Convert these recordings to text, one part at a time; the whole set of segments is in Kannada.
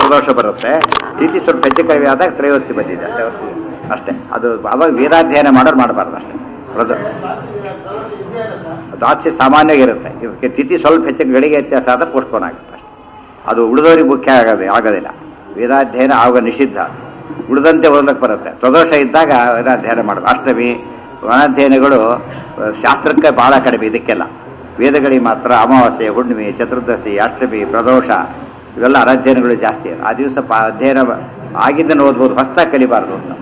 ಪ್ರದೋಷ ಬರುತ್ತೆ ತಿಥಿ ಸ್ವಲ್ಪ ಹೆಚ್ಚು ಕಡಿಮೆ ಆದಾಗ ತ್ರಯೋದಶಿ ಬಂದಿದೆ ಅಷ್ಟೇ ಹೊರ್ತು ಅಷ್ಟೇ ಅದು ಅವಾಗ ವೇದಾಧ್ಯಯನ ಮಾಡೋರು ಮಾಡಬಾರ್ದು ಅಷ್ಟೇ ಪ್ರದೋ ದ್ವಾದಶಿ ಸಾಮಾನ್ಯವಾಗಿ ಇರುತ್ತೆ ಇದಕ್ಕೆ ತಿಥಿ ಸ್ವಲ್ಪ ಹೆಚ್ಚು ಗಳಿಗೆ ವ್ಯತ್ಯಾಸ ಆದ ಪೋಸ್ಟ್ಪೋನ್ ಆಗುತ್ತೆ ಅಷ್ಟೇ ಅದು ಉಳಿದವರಿಗೆ ಮುಖ್ಯ ಆಗೋದೇ ಆಗೋದಿಲ್ಲ ವೇದಾಧ್ಯಯನ ಆಗ ನಿಷಿದ್ಧ ಉಳಿದಂತೆ ಓದಕ್ಕೆ ಬರುತ್ತೆ ಪ್ರದೋಷ ಇದ್ದಾಗ ವೇದಾಧ್ಯಯನ ಮಾಡೋದು ಅಷ್ಟಮಿ ವನಾಧ್ಯಯನಗಳು ಅಹ್, ಶಾಸ್ತ್ರಕ್ಕೆ ಬಹಳ ಕಡಿಮೆ ಇದಕ್ಕೆಲ್ಲ ವೇದಗಳಿಗೆ ಮಾತ್ರ ಅಮಾವಾಸ್ಯೆ ಹುಣ್ಣಿಮೆ ಚತುರ್ದಶಿ ಅಷ್ಟಮಿ ಪ್ರದೋಷ ಇವೆಲ್ಲ ಅರಾಧ್ಯಯನಗಳು ಜಾಸ್ತಿ ಆ ದಿವಸ ಪ ಅಧ್ಯಯನ ಆಗಿದ್ದನ್ನು ಓದ್ಬೋದು ಹೊಸ್ದಾಗಿ ಕಲಿಬಾರ್ದು ಅಂತ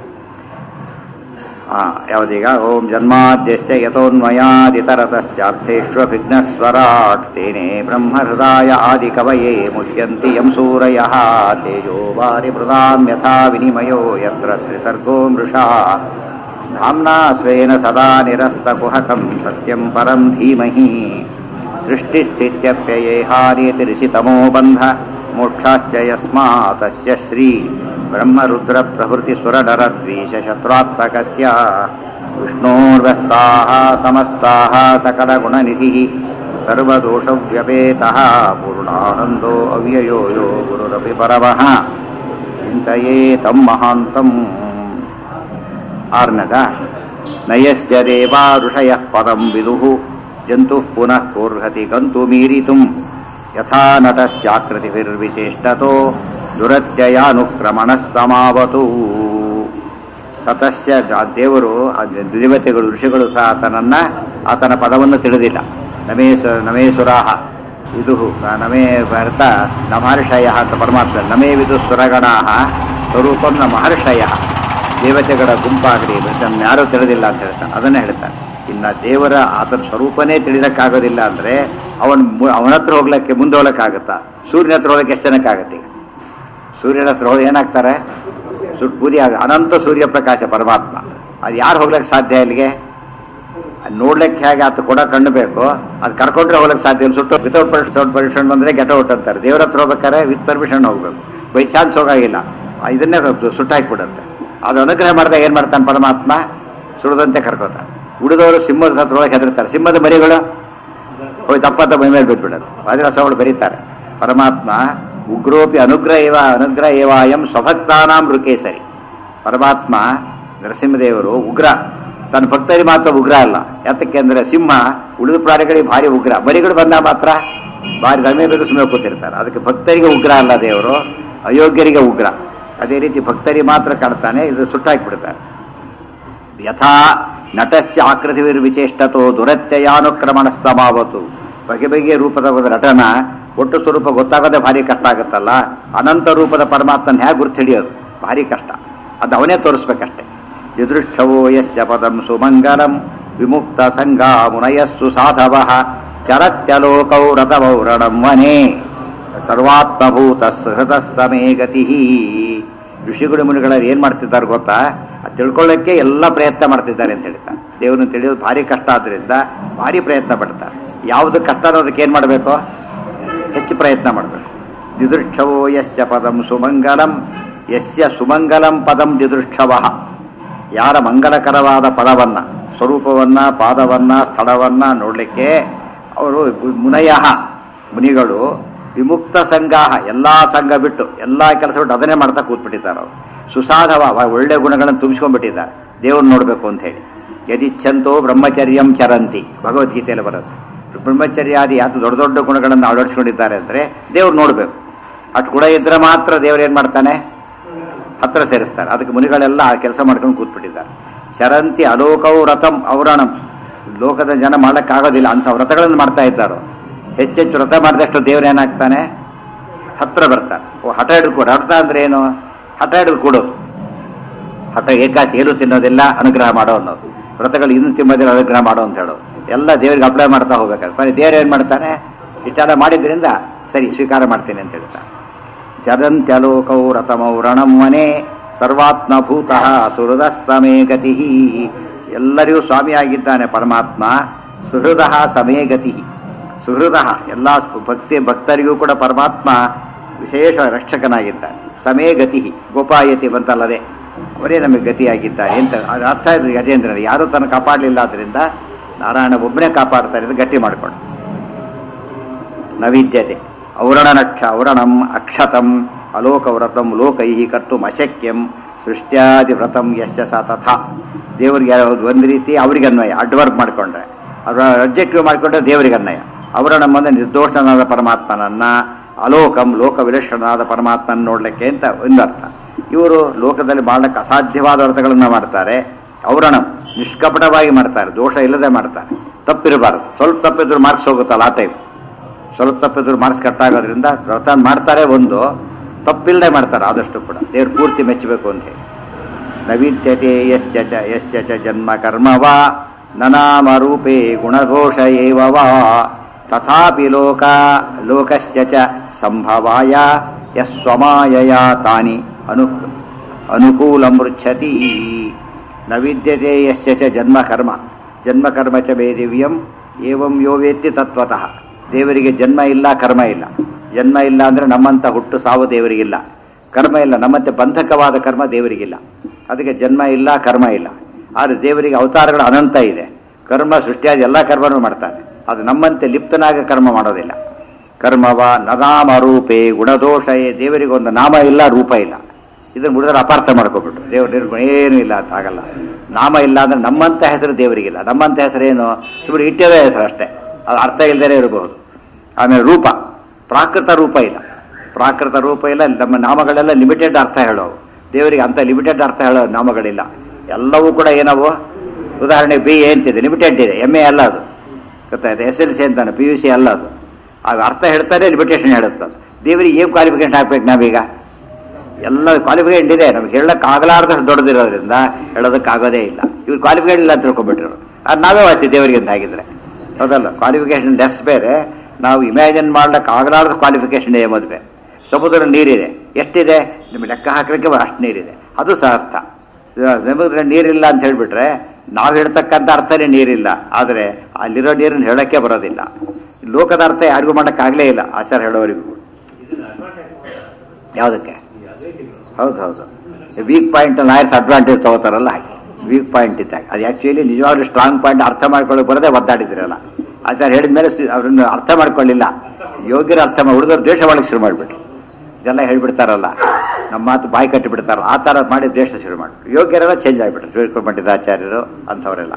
ಆ, ಯಾವ್ದೀಗ ಓಂ ಜನ್ಮಾದ್ಯಸ್ಯ ಯಥೋನ್ಮಯಾದಿತರತಶ್ಚಾರ್ಥೇಷ್ವಭಿಘ್ನಸ್ವರಾಟ್ ತೇನೆ ಬ್ರಹ್ಮಹೃದಾಯ ಆದಿಕವಯೇ ಮುಹ್ಯಂತಿ ಯಂ ಸೂರಯಃ ತೇಜೋ ವಾರಿ ಮೃದಾಂ ಯಥಾ ವಿನಿಮಯೋ ಯತ್ರ ತ್ರಿಸರ್ಗೋ ಮೃಷಾ ಧಾಮ್ನಾ ಸ್ವೇನ ಸದಾ ನಿರಸ್ತಕುಹಕಂ ಸತ್ಯಂ ಪರಂ ಧೀಮಹಿ ಸೃಷ್ಟಿಸ್ಥಿತ್ಯಪ್ಯಯೇಹಾನಿತಿರಿಷಿತಮೋ ಬಂಧ ಮೋಕ್ಷಾಶ್ಚ ಯಸ್ಮಾತಸ್ಯ ಶ್ರೀ ಬ್ರಹ್ಮರುದ್ರ ಪ್ರಭೃತಿ ಸುರನರದ್ವೀಶ ಶತ್ರುತ್ಮಕಸ್ಯ ವಿಷ್ಣೋರ್ವ್ಯಸ್ತಾಃ ಸಮಸ್ತಾಃ ಸಕಲಗುಣನಿಧಿಃ ಸರ್ವದೋಷವ್ಯಪೇತಃ ಪೂರ್ಣಾನಂದೋ ಅವ್ಯಯೋ ಯೋ ಗುರುರಪಿ ಪರಮಃ ಚಿಂತಯೇ ತಂ ಮಹಾಂತಂ ಆರ್ನಗ ನಯಸ್ಯ ದೇವಾ ಋಷಯಃ ಪದಂ ವಿದುಃ ಜಂತುಃ ಪುನಃ ಕೂರ್ಹತಿ ಗಂತು ಮೀರಿತುಂ ಯಥಾ ನಟಸ್ಯಾಕೃತಿಭಿರ್ವಿಚೇಷ್ಟತೋ ದುರತ್ಯಯಾನುಕ್ರಮಣಃ ಸಮಾವತು ಸತಸ್ಯ ಆ ದೇವರು ಆ ದೇವತೆಗಳು ಋಷಿಗಳು ಸಹ ಆತನನ್ನ ಆತನ ಪದವನ್ನು ತಿಳಿದಿಲ್ಲ ನಮೇಶ ನಮೇಸುರಾಹ ಇದು ನಮೇ ಭರತ ನ ಮಹರ್ಷಯ ಅಂತ ಪರಮಾತ್ಮ ನಮೇ ವಿದು ಸುರಗಣಾಹ ಸ್ವರೂಪಂ ನ ಮಹರ್ಷಯ ದೇವತೆಗಳ ಗುಂಪಾಗಲಿ ಇದನ್ನು ಯಾರೂ ತಿಳಿದಿಲ್ಲ ಅಂತ ಹೇಳ್ತಾನೆ ಅದನ್ನೇ ಹೇಳ್ತಾನೆ ಇನ್ನು ದೇವರ ಆತನ ಸ್ವರೂಪನೇ ತಿಳಿದಕ್ಕಾಗೋದಿಲ್ಲ ಅಂದರೆ ಅವನ್ ಮು- ಅವನ ಹತ್ರ ಹೋಗ್ಲಿಕ್ಕೆ ಮುಂದೆ ಹೋಗ್ಲಿಕ್ಕಾಗತ್ತಾ ಸೂರ್ಯನ ಹತ್ರ ಹೋಗ್ಲಿಕ್ಕೆ ಎಷ್ಟು ಜನಕ್ಕಾಗತ್ತೆ ಈಗ ಸೂರ್ಯನ ಹತ್ರ ಹೋಗಿ ಏನಾಗ್ತಾರೆ ಸುಟ್ಟು ಬೂದಿ ಆಗ ಅನಂತ ಸೂರ್ಯ ಪ್ರಕಾಶ ಪರಮಾತ್ಮ ಅದು ಯಾರು ಹೋಗ್ಲಿಕ್ಕೆ ಸಾಧ್ಯ ಇಲ್ಲಿಗೆ ಅದ್ ನೋಡ್ಲಿಕ್ಕೆ ಹೇಗೆ ಆತ ಕೊಡ ಕಣ್ಣು ಬೇಕು ಅದು ಕರ್ಕೊಂಡ್ರೆ ಹೋಗ್ಲಿಕ್ಕೆ ಸಾಧ್ಯ ಇಲ್ಲ ಸುಟ್ಟು ವಿತೌಟ್ ವಿತೌಟ್ ಪರ್ಮಿಷನ್ ಬಂದ್ರೆ ಗೆಟ್ ಔಟ್ ಅಂತಾರೆ ದೇವ್ರ ಹತ್ರ ಹೋಗ್ಬೇಕಾದ್ರೆ ವಿತ್ ಪರ್ಮಿಷನ್ ಹೋಗ್ಬೇಕು ಬೈ ಚಾನ್ಸ್ ಹೋಗಾಗಿಲ್ಲ ಆ ಇದನ್ನೇ ಸುಟ್ಟಾಕ್ಬಿಡುತ್ತೆ ಅದು ಅನುಗ್ರಹ ಮಾಡಿದಾಗ ಏನ್ ಮಾಡ್ತಾನೆ ಪರಮಾತ್ಮ ಸುಡದಂತೆ ಕರ್ಕೋತಾನೆ ಉಳಿದವರು ಸಿಂಹದ ಹತ್ರ ಒಳಗೆ ಹೆದರ್ತಾರೆ ಸಿಂಹದ ಮರಿಗಳು ಹೋಗಿ ತಪ್ಪತ್ತ ಮೈ ಮೇಲೆ ಬಿಟ್ಬಿಡೋದು ವಾದಿರಾಸಗಳು ಬರೀತಾರೆ ಪರಮಾತ್ಮ ಉಗ್ರೋಪಿ ಅನುಗ್ರಹ ಏವ ಅನುಗ್ರಹ ಏವಾಯಂ ಸ್ವಭಕ್ತಾನಾಂ ಋಕೇಸರಿ ಪರಮಾತ್ಮ ನರಸಿಂಹದೇವರು ಉಗ್ರ ತನ್ನ ಭಕ್ತರಿಗೆ ಮಾತ್ರ ಉಗ್ರ ಅಲ್ಲ ಯಾತಕ್ಕೆ ಅಂದ್ರೆ ಸಿಂಹ ಉಳಿದ ಪ್ರಾಣಿಗಳಿಗೆ ಭಾರಿ ಉಗ್ರ ಮರಿಗಳು ಬಂದಾಗ ಮಾತ್ರ ಭಾರಿ ದಮೆ ಬೇಗ ಸುಮ್ಮನೆ ಕೂತಿರ್ತಾರೆ ಅದಕ್ಕೆ ಭಕ್ತರಿಗೆ ಉಗ್ರ ಅಲ್ಲ ದೇವರು ಅಯೋಗ್ಯರಿಗೆ ಉಗ್ರ ಅದೇ ರೀತಿ ಭಕ್ತರಿಗೆ ಮಾತ್ರ ಕಾಡ್ತಾನೆ ಇದು ಸುಟ್ಟಾಕ್ಬಿಡ್ತಾರೆ ಯಥಾ ನಟಸ್ಯ ಆಕೃತಿವಿರ್ವಿಚೇಷ್ಟತೋ ದುರತ್ಯಯಾನುಕ್ರಮಣ ಸಮಾವತು ಬಗೆ ಬಗೆಯ ರೂಪದ ಒಂದು ನಟನ ಒಟ್ಟು ಸ್ವರೂಪ ಗೊತ್ತಾಗೋದೇ ಭಾರಿ ಕಷ್ಟ ಆಗುತ್ತಲ್ಲ ಅನಂತ ರೂಪದ ಪರಮಾತ್ಮನ ಹೇಗೆ ಗುರ್ತು ಹಿಡಿಯೋದು ಭಾರಿ ಕಷ್ಟ ಅದು ಅವನೇ ತೋರಿಸ್ಬೇಕಷ್ಟೆ ಯದೃಕ್ಷವೋ ಯಸ್ಯ ಪದಂ ಸುಮಂಗಲಂ ವಿಮುಕ್ತ ಸಂಘ ಮುನಯಸ್ಸು ಸಾಧವ ಚರತ್ಯಲೋಕೌ ರಥವೌರಣಂ ವನೇ ಸರ್ವಾತ್ಮಭೂತ ಸಹೃತ ಸಮೇ ಗತಿ ಋಷಿಗಳು ಮುನಿಗಳಲ್ಲಿ ಏನ್ ಮಾಡ್ತಿದ್ದಾರೆ ಗೊತ್ತಾ ಅದು ತಿಳ್ಕೊಳ್ಳೋಕ್ಕೆ ಎಲ್ಲ ಪ್ರಯತ್ನ ಮಾಡ್ತಿದ್ದಾರೆ ಅಂತ ಹೇಳ್ತಾರೆ ದೇವರನ್ನು ತಿಳಿಯೋದು ಭಾರಿ ಕಷ್ಟ ಆದ್ರಿಂದ ಭಾರಿ ಪ್ರಯತ್ನ ಪಡ್ತಾರೆ ಯಾವುದು ಕಷ್ಟ ಅನ್ನೋದಕ್ಕೆ ಏನ್ ಮಾಡಬೇಕು ಹೆಚ್ಚು ಪ್ರಯತ್ನ ಮಾಡಬೇಕು ದಿದೃಕ್ಷವೋ ಯಸ್ಯ ಪದಂ ಸುಮಂಗಲಂ ಯಸ್ಯ ಸುಮಂಗಲಂ ಪದಂ ದಿದೃಕ್ಷವ ಯಾರ ಮಂಗಲಕರವಾದ ಪದವನ್ನ ಸ್ವರೂಪವನ್ನ ಪಾದವನ್ನ ಸ್ಥಳವನ್ನ ನೋಡ್ಲಿಕ್ಕೆ ಅವರು ಮುನಯ ಮುನಿಗಳು ವಿಮುಕ್ತ ಸಂಗಾಹ ಎಲ್ಲಾ ಸಂಘ ಬಿಟ್ಟು ಎಲ್ಲಾ ಕೆಲಸ ಬಿಟ್ಟು ಅದನ್ನೇ ಮಾಡ್ತಾ ಕೂತ್ಬಿಟ್ಟಿದ್ದಾರೆ ಅವರು ಸುಸಾಧವ ವ- ಒಳ್ಳೆ ಗುಣಗಳನ್ನು ತುಂಬಿಸ್ಕೊಂಡ್ಬಿಟ್ಟಿದ್ದಾರೆ ದೇವ್ರನ್ನ ನೋಡ್ಬೇಕು ಅಂತ ಹೇಳಿ ಯದಿಚ್ಛಂತೋ ಬ್ರಹ್ಮಚರ್ಯಂ ಚರಂತಿ ಭಗವದ್ಗೀತೆಯಲ್ಲಿ ಬರುತ್ತೆ ಬ್ರಹ್ಮಚರ್ಯಾದಿ ಯಾತು ದೊಡ್ಡ ದೊಡ್ಡ ಗುಣಗಳನ್ನು ಅಳವಡಿಸ್ಕೊಂಡಿದ್ದಾರೆ ಅಂದ್ರೆ ದೇವ್ರು ನೋಡ್ಬೇಕು ಅಷ್ಟು ಗುಣ ಇದ್ರೆ ಮಾತ್ರ ದೇವ್ರು ಏನ್ ಮಾಡ್ತಾನೆ ಹತ್ರ ಸೇರಿಸ್ತಾರೆ ಅದಕ್ಕೆ ಮುನಿಗಳೆಲ್ಲ ಆ ಕೆಲಸ ಮಾಡ್ಕೊಂಡು ಕೂತ್ಬಿಟ್ಟಿದ್ದಾರೆ ಚರಂತಿ ಅಲೋಕವು ರಥಂ ಔರಣಂ ಲೋಕದ ಜನ ಮಾಡಕ್ಕಾಗೋದಿಲ್ಲ ಅಂತ ವ್ರತಗಳನ್ನು ಮಾಡ್ತಾ ಇದ್ದಾರೆ ಹೆಚ್ಚೆಚ್ಚು ವ್ರತ ಮಾಡಿದಷ್ಟು ದೇವ್ರು ಏನಾಗ್ತಾನೆ ಹತ್ರ ಬರ್ತಾನೆ ಓ ಹಠ ಹಿಡಿದು ಕೂಡ ಅರ್ಥ ಅಂದ್ರೆ ಏನು ಹಠ ಹಿಡಿದು ಕೊಡೋದು ಹಠ ಏಕಾಸಿ ಏನು ತಿನ್ನೋದಿಲ್ಲ ಅನುಗ್ರಹ ಮಾಡೋ ಅನ್ನೋದು ವ್ರತಗಳು ಇನ್ನು ತಿನ್ನೋದಿಲ್ಲ ಅನುಗ್ರಹ ಮಾಡೋ ಅಂತ ಹೇಳೋದು ಎಲ್ಲ ದೇವರಿಗೆ ಅಪ್ಲೈ ಮಾಡ್ತಾ ಹೋಗ್ಬೇಕಾದ್ರೆ ದೇವ್ರು ಏನ್ ಮಾಡ್ತಾನೆ ಇಷ್ಟೆಲ್ಲ ಮಾಡಿದ್ರಿಂದ ಸರಿ ಸ್ವೀಕಾರ ಮಾಡ್ತೀನಿ ಅಂತ ಹೇಳ್ತಾನೆ ಜದಂತ್ಯಲೋಕೌ ರಥಮೌ ರಣಂ ವನೆ ಸರ್ವಾತ್ಮಭೂತ ಸುಹೃದ ಸಮೇ ಗತಿ ಎಲ್ಲರಿಗೂ ಸ್ವಾಮಿಯಾಗಿದ್ದಾನೆ ಪರಮಾತ್ಮ ಸುಹೃದ ಸಮೇ ಗತಿ ಸುಹೃದ ಎಲ್ಲ ಭಕ್ತಿ ಭಕ್ತರಿಗೂ ಕೂಡ ಪರಮಾತ್ಮ ವಿಶೇಷ ರಕ್ಷಕನಾಗಿದ್ದಾನೆ ಸಮೇ ಗತಿ ಗೋಪಾಯತಿ ಬಂತಲ್ಲದೆ ಅವರೇ ನಮಗೆ ಗತಿಯಾಗಿದ್ದಾರೆ ಅಂತ ಅದ್ರ ಅರ್ಥ ಇದು ಗಜೇಂದ್ರ ಯಾರೂ ತನ್ನ ಕಾಪಾಡಲಿಲ್ಲ ಆದ್ರಿಂದ ನಾರಾಯಣ ಒಬ್ಬನೇ ಕಾಪಾಡ್ತಾರೆ ಇದು ಗಟ್ಟಿ ಮಾಡಿಕೊಂಡು ನ ವಿದ್ಯತೆ ಔರಣನಕ್ಷ ಔರಣಂ ಅಕ್ಷತಂ ಅಲೋಕವ್ರತಂ ಲೋಕೈ ಕರ್ತುಂ ಅಶಕ್ಯಂ ಸೃಷ್ಟ್ಯಾದಿ ವ್ರತಂ ಯಶ ಸ ತಥಾ ದೇವರಿಗೆ ಯಾವ್ದು ಒಂದು ರೀತಿ ಅವರಿಗೆ ಅನ್ವಯ ಅಡ್ವರ್ಕ್ ಮಾಡಿಕೊಂಡ್ರೆ ಅವರ ಅಬ್ಜೆಕ್ಟಿವ್ ಮಾಡಿಕೊಂಡ್ರೆ ದೇವರಿಗೆ ಅನ್ವಯ ಅವರ ನಮ್ಮಂದ ನಿರ್ದೋಷನಾದ ಪರಮಾತ್ಮನನ್ನ ಅಲೋಕಂ ಲೋಕ ವಿಲಕ್ಷಣನಾದ ಪರಮಾತ್ಮನ ನೋಡ್ಲಿಕ್ಕೆ ಅಂತ ಒಂದು ಅರ್ಥ ಇವರು ಲೋಕದಲ್ಲಿ ಮಾಡಕ್ಕೆ ಅಸಾಧ್ಯವಾದ ಅರ್ಥಗಳನ್ನು ಮಾಡ್ತಾರೆ ಅವರಣಂ ನಿಷ್ಕಪಟವಾಗಿ ಮಾಡ್ತಾರೆ ದೋಷ ಇಲ್ಲದೆ ಮಾಡ್ತಾರೆ ತಪ್ಪಿರಬಾರದು ಸ್ವಲ್ಪ ತಪ್ಪಿದ್ರು ಮಾರ್ಕ್ಸ್ ಹೋಗುತ್ತಲ್ಲ ಆ ಟೈಪ್ ಸ್ವಲ್ಪ ತಪ್ಪಿದ್ರು ಮಾರ್ಕ್ಸ್ ಕಟ್ ಆಗೋದ್ರಿಂದ ವ್ರತ ಮಾಡ್ತಾರೆ ಒಂದು ತಪ್ಪಿಲ್ಲದೆ ಮಾಡ್ತಾರೆ ಆದಷ್ಟು ಕೂಡ ದೇವ್ರು ಪೂರ್ತಿ ಮೆಚ್ಚಬೇಕು ಅಂತ ಹೇಳಿ ನವಿದ್ಯತೆ ಯಶ್ಚ ಚ ಯಶ್ಚ ಚ ಜನ್ಮ ಕರ್ಮ ವಾ ನನಾಮ ರೂಪೇ ಗುಣದೋಷ ಏವ ವಾ ತಥಾಪಿ ಲೋಕ ಲೋಕಸ್ಯ ಚ ಸಂಭವಾಯ ಯಸ್ವಮಾಯಯ ತಾನಿ ಅನು ಅನುಕೂಲಂ ಮೃಚ್ಛತಿ ನ ವಿದ್ಯತೆ ಯಸ್ಯ ಚ ಜನ್ಮ ಕರ್ಮ ಜನ್ಮ ಕರ್ಮ ಚ ಮೇ ದಿವ್ಯಂ ಏವಂ ಯೋ ವೇತ್ತಿ ತತ್ವತಃ ದೇವರಿಗೆ ಜನ್ಮ ಇಲ್ಲ ಕರ್ಮ ಇಲ್ಲ ಜನ್ಮ ಇಲ್ಲ ಅಂದ್ರೆ ನಮ್ಮಂತ ಹುಟ್ಟು ಸಾವು ದೇವರಿಗಿಲ್ಲ ಕರ್ಮ ಇಲ್ಲ ನಮ್ಮಂತೆ ಬಂಧಕವಾದ ಕರ್ಮ ದೇವರಿಗಿಲ್ಲ ಅದಕ್ಕೆ ಜನ್ಮ ಇಲ್ಲ ಕರ್ಮ ಇಲ್ಲ ಆದರೆ ದೇವರಿಗೆ ಅವತಾರಗಳು ಅನಂತ ಇದೆ ಕರ್ಮ ಸೃಷ್ಟಿಯಾದ ಎಲ್ಲ ಕರ್ಮನೂ ಮಾಡ್ತಾನೆ ಅದು ನಮ್ಮಂತೆ ಲಿಪ್ತನಾಗ ಕರ್ಮ ಮಾಡೋದಿಲ್ಲ ಕರ್ಮವ ನನಾಮ ರೂಪೇ ಗುಣದೋಷಯೇ ದೇವರಿಗೆ ಒಂದು ನಾಮ ಇಲ್ಲ ರೂಪ ಇಲ್ಲ ಇದನ್ನು ಮುಡಿದ್ರೆ ಅಪಾರ್ಥ ಮಾಡ್ಕೊಬಿಟ್ರು ದೇವ್ರ ನಿರ್ಗುಣ ಏನೂ ಇಲ್ಲ ಅಂತ ಆಗಲ್ಲ ನಾಮ ಇಲ್ಲ ಅಂದ್ರೆ ನಮ್ಮಂತ ಹೆಸರು ದೇವರಿಗಿಲ್ಲ ನಮ್ಮಂತ ಹೆಸರೇನು ಸುಮ್ಮನೆ ಇಟ್ಟಿರೋ ಹೆಸರು ಅಷ್ಟೇ ಅದು ಅರ್ಥ ಇಲ್ಲದೇ ಇರಬಹುದು ಆಮೇಲೆ ರೂಪ ಪ್ರಾಕೃತ ರೂಪ ಇಲ್ಲ ಪ್ರಾಕೃತ ರೂಪ ಇಲ್ಲ ನಮ್ಮ ನಾಮಗಳೆಲ್ಲ ಲಿಮಿಟೆಡ್ ಅರ್ಥ ಹೇಳೋವು ದೇವರಿಗೆ ಅಂತ ಲಿಮಿಟೆಡ್ ಅರ್ಥ ಹೇಳೋ ನಾಮಗಳಿಲ್ಲ ಎಲ್ಲವೂ ಕೂಡ ಏನವು ಉದಾಹರಣೆ ಬಿ ಎ ಅಂತಿದೆ ಲಿಮಿಟೆಡ್ ಇದೆ ಎಮ್ ಎ ಅಲ್ಲ ಅದು ಗೊತ್ತಾಯ್ತು ಎಸ್ ಎಲ್ ಸಿ ಅಂತಾನೆ ಪಿ ಯು ಸಿ ಅಲ್ಲ ಅದು ಆಗ ಅರ್ಥ ಹೇಳ್ತಾರೆ ಲಿಮಿಟೇಷನ್ ಹೇಳುತ್ತೆ ಅದು. ದೇವರಿಗೆ ಏನು ಕ್ವಾಲಿಫಿಕೇಶನ್ ಹಾಕ್ಬೇಕು ನಾವೀಗ ಎಲ್ಲ ಕ್ವಾಲಿಫಿಕೇಷನ್ ಇದೆ ನಮ್ಗೆ ಹೇಳಕ್ಕಾಗಲಾರ್ದಷ್ಟು ದೊಡ್ಡದಿರೋದ್ರಿಂದ ಹೇಳೋದಕ್ಕಾಗೋದೇ ಇಲ್ಲ ಇವ್ರು ಕ್ವಾಲಿಫಿಕೇಷನ್ ಇಲ್ಲ ಅಂತ ತಿಳ್ಕೊಂಡ್ಬಿಟ್ರು ಅದು ನಾವೇ ವಾಸಿ ದೇವರಿಗೆ ಅಂತ ಆಗಿದ್ರೆ ಹೌದಲ್ಲ ಕ್ವಾಲಿಫಿಕೇಶನ್ ಲೆಸ್ ಬೇರೆ ನಾವು ಇಮ್ಯಾಜಿನ್ ಮಾಡ್ಲಿಕ್ಕೆ ಆಗಲಾರ್ದ ಕ್ವಾಲಿಫಿಕೇಶನ್ ಇದೆ ಮದುವೆ ಸಮುದ್ರ ನೀರಿದೆ ಎಷ್ಟಿದೆ ನಿಮಗೆ ಲೆಕ್ಕ ಹಾಕಲಿಕ್ಕೆ ಅಷ್ಟು ನೀರಿದೆ ಅದು ಸಹ ಅರ್ಥ ಸಮುದ್ರ ನೀರಿಲ್ಲ ಅಂತ ಹೇಳ್ಬಿಟ್ರೆ ನಾವು ಹೇಳ್ತಕ್ಕಂಥ ಅರ್ಥನೇ ನೀರಿಲ್ಲ ಆದರೆ ಅಲ್ಲಿರೋ ನೀರನ್ನು ಹೇಳಕ್ಕೆ ಬರೋದಿಲ್ಲ ಲೋಕದ ಅರ್ಥ ಯಾರಿಗೂ ಮಾಡೋಕ್ಕಾಗಲೇ ಇಲ್ಲ ಆಚಾರ ಹೇಳೋವರಿಗೂ ಯಾವುದಕ್ಕೆ ಹೌದು ಹೌದು ವೀಕ್ ಪಾಯಿಂಟ್ ಲಾಯರ್ಸ್ ಅಡ್ವಾಂಟೇಜ್ ತಗೋತಾರಲ್ಲ ಹಾಗೆ ವೀಕ್ ಪಾಯಿಂಟ್ ಇದ್ದಾಗ ಅದು ಆ್ಯಕ್ಚುಲಿ ನಿಜವಾಗ್ಲೂ ಸ್ಟ್ರಾಂಗ್ ಪಾಯಿಂಟ್ ಅರ್ಥ ಮಾಡ್ಕೊಳ್ಳೋಕೆ ಬರದೆ ಒದ್ದಾಡಿದ್ರಲ್ಲ ಆಚಾರ ಹೇಳಿದ ಮೇಲೆ ಅವ್ರನ್ನ ಅರ್ಥ ಮಾಡ್ಕೊಳ್ಳಿಲ್ಲ ಯೋಗ್ಯರ ಅರ್ಥ ಮಾಡಿ ಹುಡುಗರು ದ್ವೇಷ ಮಾಡಕ್ಕೆ ಶುರು ಮಾಡಿಬಿಟ್ರು ಇದೆಲ್ಲ ಹೇಳ್ಬಿಡ್ತಾರಲ್ಲ ನಮ್ಮ ಮಾತು ಬಾಯಿ ಕಟ್ಟಿ ಬಿಡ್ತಾರಲ್ಲ ಆ ಥರ ಮಾಡಿ ದ್ವೇಷ ಶುರು ಮಾಡಿಬಿಟ್ರು ಯೋಗ್ಯರೆಲ್ಲ ಚೇಂಜ್ ಆಗಿಬಿಟ್ರು ಶ್ರೀಕೃಪಂಡಿತ ಆಚಾರ್ಯರು ಅಂಥವರೆಲ್ಲ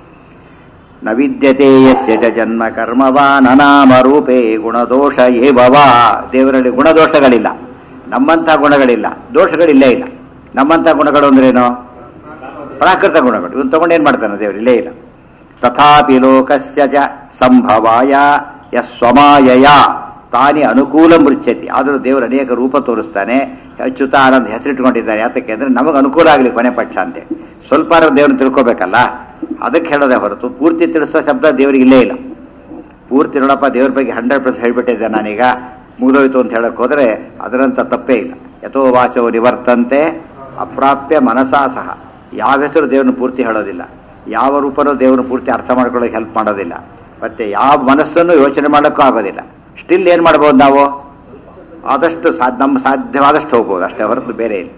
ನ ವಿದ್ಯತೆ ಯಸ್ಯ ಚ ಜನ್ಮ ಕರ್ಮವಾ ನನಾಮ ರೂಪೇ ಗುಣದೋಷ ಏವವಾ ದೇವರಲ್ಲಿ ಗುಣದೋಷಗಳಿಲ್ಲ ನಮ್ಮಂಥ ಗುಣಗಳಿಲ್ಲ ದೋಷಗಳಿಲ್ಲೇ ಇಲ್ಲ ನಮ್ಮಂಥ ಗುಣಗಳು ಅಂದ್ರೇನು ಪ್ರಾಕೃತ ಗುಣಗಳು ಇವನು ತಗೊಂಡು ಏನು ಮಾಡ್ತಾನೆ ದೇವರು ಇಲ್ಲೇ ಇಲ್ಲ ತಥಾಪಿ ಲೋಕಸ್ಯ ಚ ಸಂಭವಾಯ ಯಸ್ವಮಾಯಯ ತಾನೇ ಅನುಕೂಲ ಮೃಚ್ಯತಿ ಆದರೂ ದೇವರು ಅನೇಕ ರೂಪ ತೋರಿಸ್ತಾನೆ ಅಚ್ಯುತ ಆನಂದ್ ಹೆಸರಿಟ್ಕೊಂಡಿದ್ದಾನೆ ಯಾತಕ್ಕೆ ಅಂದರೆ ನಮಗೆ ಅನುಕೂಲ ಆಗಲಿ ಕೊನೆ ಪಕ್ಷ ಅಂತೇಳಿ ಸ್ವಲ್ಪ ದೇವ್ರನ್ನ ತಿಳ್ಕೊಬೇಕಲ್ಲ ಅದಕ್ಕೆ ಹೇಳೋದೇ ಹೊರತು ಪೂರ್ತಿ ತಿಳಿಸೋ ಶಬ್ದ ದೇವರಿಗೆ ಇಲ್ಲೇ ಇಲ್ಲ ಪೂರ್ತಿ ನೋಡಪ್ಪ ದೇವ್ರ ಬಗ್ಗೆ ಹಂಡ್ರೆಡ್ ಪರ್ಸೆಂಟ್ ಹೇಳ್ಬಿಟ್ಟಿದ್ದೆ ನಾನೀಗ ಮುಗಿದೋಯ್ತು ಅಂತ ಹೇಳಕ್ ಹೋದರೆ ಅದರಂತ ತಪ್ಪೇ ಇಲ್ಲ ಯಥೋ ವಾಚೋ ನಿವರ್ತಂತೆ ಅಪ್ರಾಪ್ಯ ಮನಸಾ ಸಹ ಯಾವ ಹೆಸರು ದೇವ್ರನ್ನ ಪೂರ್ತಿ ಹೇಳೋದಿಲ್ಲ ಯಾವ ರೂಪನೂ ದೇವ್ರನ್ನ ಪೂರ್ತಿ ಅರ್ಥ ಮಾಡ್ಕೊಳ್ಳೋಕೆ ಹೆಲ್ಪ್ ಮಾಡೋದಿಲ್ಲ ಮತ್ತೆ ಯಾವ ಮನಸ್ಸನ್ನು ಯೋಚನೆ ಮಾಡೋಕ್ಕೂ ಆಗೋದಿಲ್ಲ ಸ್ಟಿಲ್ ಏನು ಮಾಡ್ಬೋದು ನಾವು ಆದಷ್ಟು ಸಾಧ್ಯ ನಮ್ಮ ಸಾಧ್ಯವಾದಷ್ಟು ಹೋಗ್ಬೋದು ಅಷ್ಟೇ ಹೊರತು ಬೇರೆ ಇಲ್ಲ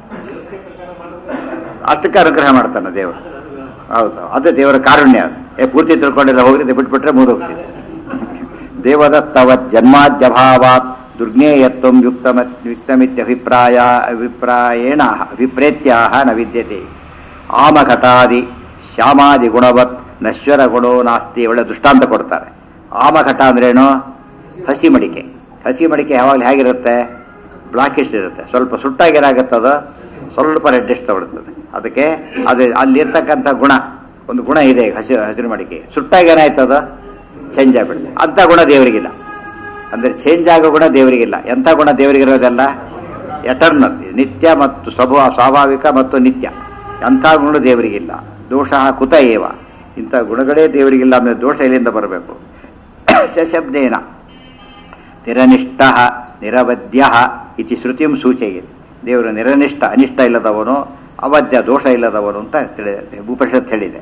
ಅಷ್ಟಕ್ಕೆ ಅನುಗ್ರಹ ಮಾಡ್ತಾನೆ ದೇವರು ಹೌದು ಅದು ದೇವರ ಕಾರುಣ್ಯ ಅದು ಏ ಪೂರ್ತಿ ತಿಳ್ಕೊಂಡಿಲ್ಲ ಹೋಗ್ರಿ ಬಿಟ್ಬಿಟ್ರೆ ಮುಗಿದೋಗ್ತಿದೆ ದೇವದತ್ತವ ಜನ್ಮಾದ್ಯಭಾವಾತ್ ದುರ್ಜ್ಞೇಯತ್ವಂ ಯುಕ್ತಮ ಯುಕ್ತಮಿತ್ಯಭಿಪ್ರಾಯ ಅಭಿಪ್ರಾಯೇಣ ಅಭಿಪ್ರೇತ್ಯಾಹ ನ ವಿದ್ಯತೆ ಆಮಘಟಾದಿ ಶ್ಯಾಮಾದಿ ಗುಣವತ್ ನಶ್ವರ ಗುಣೋ ನಾಸ್ತಿ ಒಳ್ಳೆ ದೃಷ್ಟಾಂತ ಕೊಡ್ತಾರೆ ಆಮಘಟ ಅಂದ್ರೇನು ಹಸಿ ಮಡಿಕೆ ಹಸಿ ಮಡಿಕೆ ಯಾವಾಗಲೂ ಹೇಗಿರುತ್ತೆ ಬ್ಲಾಕಿಶ್ ಇರುತ್ತೆ ಸ್ವಲ್ಪ ಸುಟ್ಟಾಗೇನಾಗುತ್ತದ ಸ್ವಲ್ಪ ರೆಡ್ಡಿಶ್ ತಗೊಳ್ತದೆ ಅದಕ್ಕೆ ಅದು ಅಲ್ಲಿರ್ತಕ್ಕಂಥ ಗುಣ ಒಂದು ಗುಣ ಇದೆ ಹಸಿ ಹಸಿರು ಮಡಿಕೆ ಸುಟ್ಟಾಗ ಏನಾಯ್ತದ ಚೇಂಜ್ ಆಗ್ಬಿಡುತ್ತೆ ಅಂಥ ಗುಣ ದೇವರಿಗಿಲ್ಲ ಅಂದರೆ ಚೇಂಜ್ ಆಗೋ ಗುಣ ದೇವರಿಗಿಲ್ಲ ಎಂಥ ಗುಣ ದೇವರಿಗಿರೋದೆಲ್ಲ ಎಟರ್ನಲ್ ನಿತ್ಯ ಮತ್ತು ಸ್ವಭಾವ ಸ್ವಾಭಾವಿಕ ಮತ್ತು ನಿತ್ಯ ಅಂಥ ಗುಣ ದೇವರಿಗಿಲ್ಲ ದೋಷ ಕುತ ಏವ ಇಂಥ ಗುಣಗಳೇ ದೇವರಿಗಿಲ್ಲ ಅಂದರೆ ದೋಷ ಎಲ್ಲಿಂದ ಬರಬೇಕು ಶಬ್ದೇನ ನಿರನಿಷ್ಠ ನಿರವದ್ಯ ಇತಿ ಶ್ರುತಿಂ ಸೂಚೆಯಿದೆ ದೇವರು ನಿರನಿಷ್ಠ ಅನಿಷ್ಟ ಇಲ್ಲದವನು ಅವಧ್ಯ ದೋಷ ಇಲ್ಲದವನು ಅಂತ ತಿಳಿದೆ ಉಪನಿಷತ್ ಹೇಳಿದೆ